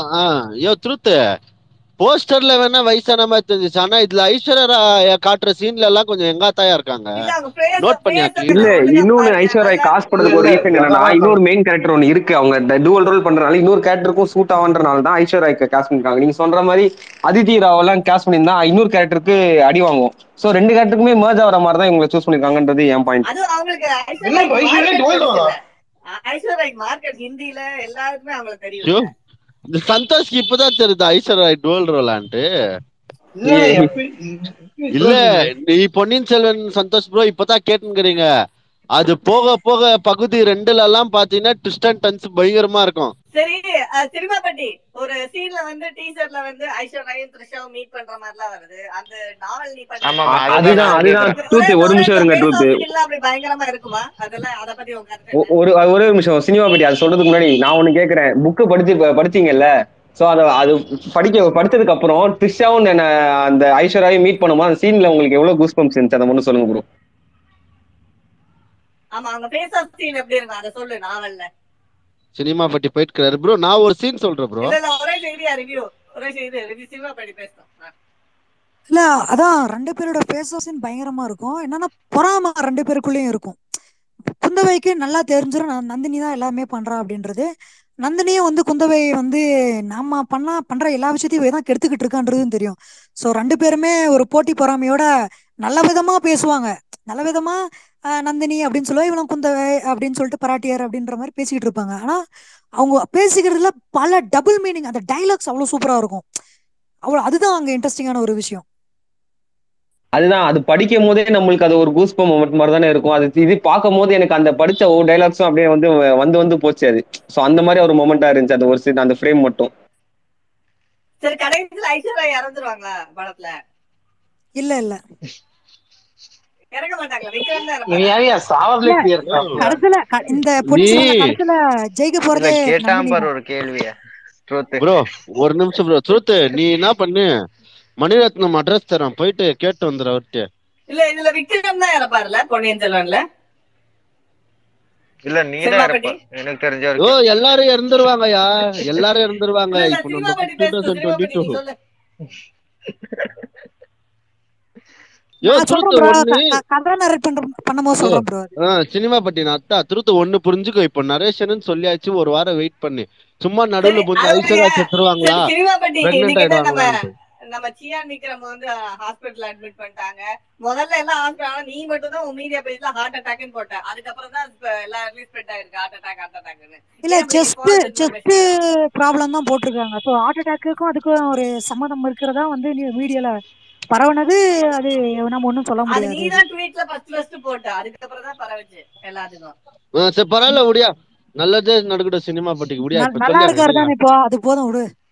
யோ ட்ரூத் போஸ்டர்ல வேணா வயசான மாதிரி தெரிஞ்சுச்சு ஆனா இதுல ஐஸ்வர்யா ராய் காட்டுற சீன்ல எல்லாம் கொஞ்சம் எங்காத்தாயா இருக்காங்க இல்ல அவங்க face- Note பண்ணியா? face இல்ல ஒழுங்கா இன்னொன்னு பாருங்க. ஐஸ்வர்யா நல்லா- காசு பண்றதுக்கு ஒரு ரீசன் என்னன்னா இன்னொரு மெயின் கேரக்டர் ஒன்னு இருக்கு அவங்க டூவல் ரோல் பண்றதுனால இன்னொரு கேரக்டருக்கும் சூட் ஆகுன்றனால தான் ஐஸ்வர்யாக்கு காசு பண்ணிருக்காங்க நீங்க சொல்ற மாதிரி அதித்தி ராவ் எல்லாம் கேஸ் பண்ணியிருந்தா இன்னொரு கேரக்டருக்கு அடி வாங்குவோம் சோ ரெண்டு கேரக்டருக்குமே merge ஆகிற மாதிரி தான் இவங்களை சூஸ் பண்ணிருக்காங்கன்றது என் பாயிண்ட் அது அவங்களுக்கு இல்ல, இப்ப ஐஸ்வர்யா gold ஆ? ஐஸ்வர்யா மார்க்கெட் ஹிந்தில எல்லாருக்குமே அவங்களுக்கு ஐயோ, தெரியும் இந்த சந்தோஷ்க்கு இப்பதான் தெரியுது ஐஸ்வர்யா ராய் டுவல் ரோலான்ட்டு இல்ல எப்ப- எப்ப இல்ல நீ பொன்னியின் செல்வன் சந்தோஷ் ப்ரோ இப்பதான் கேட்டுங்கிறீங்க அது போக போக பகுதி ரெண்டுல எல்லாம் பாத்தீங்கன்னா ட்விஸ்ட் அண்ட் டன்ஸ் பயங்கரமா இருக்கும் சரி அஹ், சினிமா பட்டி ஒரு சீன்ல வந்து டீசர்ட்ல வந்து ஐஸ்வர்யாவும் த்ரிஷாவும் மீட் பண்ற மாதிரி எல்லாம் வருது அந்த நாவல் நீ பண்ண ஆமா, ஆமா, அதுதான் அதுதான் ட்ரூத் ஒரு நிமிஷம் இருங்க ட்ரூத் அப்படி பயங்கரமா இருக்குமா அதெல்லாம் அத பத்தி உங்க கருத்து என்ன? ஒரு ஒரே ஒரு நிமிஷம் சினிமா பத்தி அது சொல்றதுக்கு முன்னாடி நான் ஒண்ணு கேக்குறேன் புக்கு படிச்சு படிச்சீங்கல்ல சோ அத அது படிக்க படிச்சதுக்கு அப்புறம் த்ரிஷாவும் என்ன அந்த ஐஸ்வர்யாவையும் மீட் பண்ணும்போது அந்த சீன்ல உங்களுக்கு எவ்வளவு கூஸ் பம்ப்ஸ் இருந்துச்சு அதை மட்டும் சொல்லுங்க ப்ரோ ஆமா அவங்க ஃபேஸ் ஆஃப் சீன் எப்படி இருக்கும் அத சொல்லு நாவல்ல சினிமா பட்டி போயிட்டு ப்ரோ நான் ஒரு சீன் சொல்றேன் ப்ரோ இல்ல இல்ல ஒரே செய்தியா ரிவ்யூ ஒரே செய்தி ரிவ்யூ சினிமா பட்டி பேசணும் ஆ. இல்ல அதான் ரெண்டு பேரோட ஃபேஸ் ஆஃப் சீன் பயங்கரமா இருக்கும் என்னன்னா பொறாம ரெண்டு பேருக்குள்ளேயும் இருக்கும் குந்தவைக்கு நல்லா தெரிஞ்சிடும் ந- நந்தினி தான் எல்லாமே பண்றா அப்படின்றது நந்தினியும் வந்து குந்தவை வந்து நாம பண்ணா பண்ற எல்லா விஷயத்தையும் இவ தான் கெடுத்துக்கிட்டு இருக்கான்றதும் தெரியும் ஸோ ரெண்டு பேருமே ஒரு போட்டி பொறாமையோட நல்ல விதமா பேசுவாங்க நல்ல விதமா ஆஹ், நந்தினி அப்படின்னு சொல்லுவா இவனும் குந்தவை அப்படின்னு சொல்லிட்டு பராட்டியார் அப்படின்ற மாதிரி பேசிக்கிட்டு இருப்பாங்க ஆனா அவங்க பேசிக்கிறதுல பல டபுள் மீனிங் அந்த டைலாக்ஸ் அவ்வளவு சூப்பரா இருக்கும் அவ்வளோ அதுதான் அங்க இன்ட்ரெஸ்டிங்கான ஒரு விஷயம் அதுதான் அது படிக்கும் போதே நம்மளுக்கு அது ஒரு கூஸ்பம் மொமெண்ட் மாதிரி தானே இருக்கும் அது இது பார்க்கும் போது எனக்கு அந்த படிச்ச ஒவ்வொரு டைலாக்ஸும் அப்படியே வந்து வந்து வந்து போச்சு அது ஸோ அந்த மாதிரி ஒரு மொமெண்டா இருந்துச்சு அந்த ஒரு சீன் அந்த ஃப்ரேம் மட்டும் சரி கடைசியில ஐஸ்வர்யா இறந்துருவாங்களா படத்துல இல்ல இல்ல இறக்க மாட்டாங்களா விக்ரம் தான் இவன் இறப்பாங்க ஏன் சாவர்லே இருக்கான் கடைசியில க- இந்த பொண்ணு நீ- கடைசியில ஜெயிக்க இல்ல போறதே கேட்டான் நந்தினி பாரு தான். ஒரு கேள்விய ட்ரூத் ப்ரோ ஒரு நிமிஷம் ப்ரோ ட்ரூத் நீ என்ன பண்ணு மணிரத்னம் அட்ரஸ் தரேன் போயிட்டு கேட்டு வந்துரு அவர்கிட்ட இல்ல இதுல விக்ரம் தான் இறப்பாருல பொன்னியின் செல்வன்ல இல்ல நீ தான் சினிமா இருப்ப பட்டி எனக்கு தெரிஞ்ச ஓ வரைக்கும் எல்லாரும் இறந்துருவாங்கயா எல்லாரும் இறந்துருவாங்க இல்ல இல்ல இப்போ சினிமா நம்ம பட்டி டூ பேசு தௌசண்ட் சினிமா டுவெண்ட்டி பட்டி டூ நீ சொல்லு யோ நான் ட்ரூத் சொல்றேன் ப்ரோ ஒண்ணு கதை நரேட் பண்ற பண்ணும்போது ஓ சொல்றேன் ப்ரோ ஆ, சினிமா பட்டி நான் அத்தா ட்ரூத் ஒண்ணு புரிஞ்சுக்கோ இப்போ நரேஷன் சொல்லியாச்சு ஒரு வாரம் வெயிட் பண்ணு சும்மா சரி நடுவுல புந்து அதாவது ஐஸ்வர்யா செத்துருவாங்களா சரி சினிமா பட்டி நீ பிரெக்னென்ட் கேட்டா நம்ம ஆயிடுவாங்களான்ட்டு நம்ம சியான் விக்ரம் வந்து ஹாஸ்பிட்டல் அட்மிட் பண்ணிட்டாங்க முதல்ல எல்லாம் ஹாஸ்பிட்டல் நீ மட்டும் தான் உன் மீடியா பேஜ்ல ஹார்ட் அட்டாக்னு போட்ட அதுக்கப்புறம் தான் இப்ப எல்லா இடத்துலயும் ஸ்ப்ரெட் ஆயிருக்கு ஹார்ட் அட்டாக் ஹார்ட் அட்டாக்னு இல்ல ஏன் அப்படி chest false chest infection problem தான் போட்டிருக்காங்க ஸோ ஹார்ட் அட்டாக்குக்கும் அதுக்கும் ஒரு சம்மதம் இருக்கிறதா வந்து மீடியால பரவுனது அது நம்ம ஒன்றும் சொல்ல அது முடியாது நீ தான் ட்வீட்ல ஃபர்ஸ்ட் ஃபர்ஸ்ட் போட்ட அதுக்கப்புறம் தான் பரவுச்சு எல்லாத்துக்கும் ஆ, சரி பரவாயில்ல விடியா நல்லதே நடக்கட்டும் சினிமா பட்டிக்கு விடியா நல்- இப்ப நல்லா சொல்லியா இருக்காரு விடியா தானே இப்போ அது போதும் விடு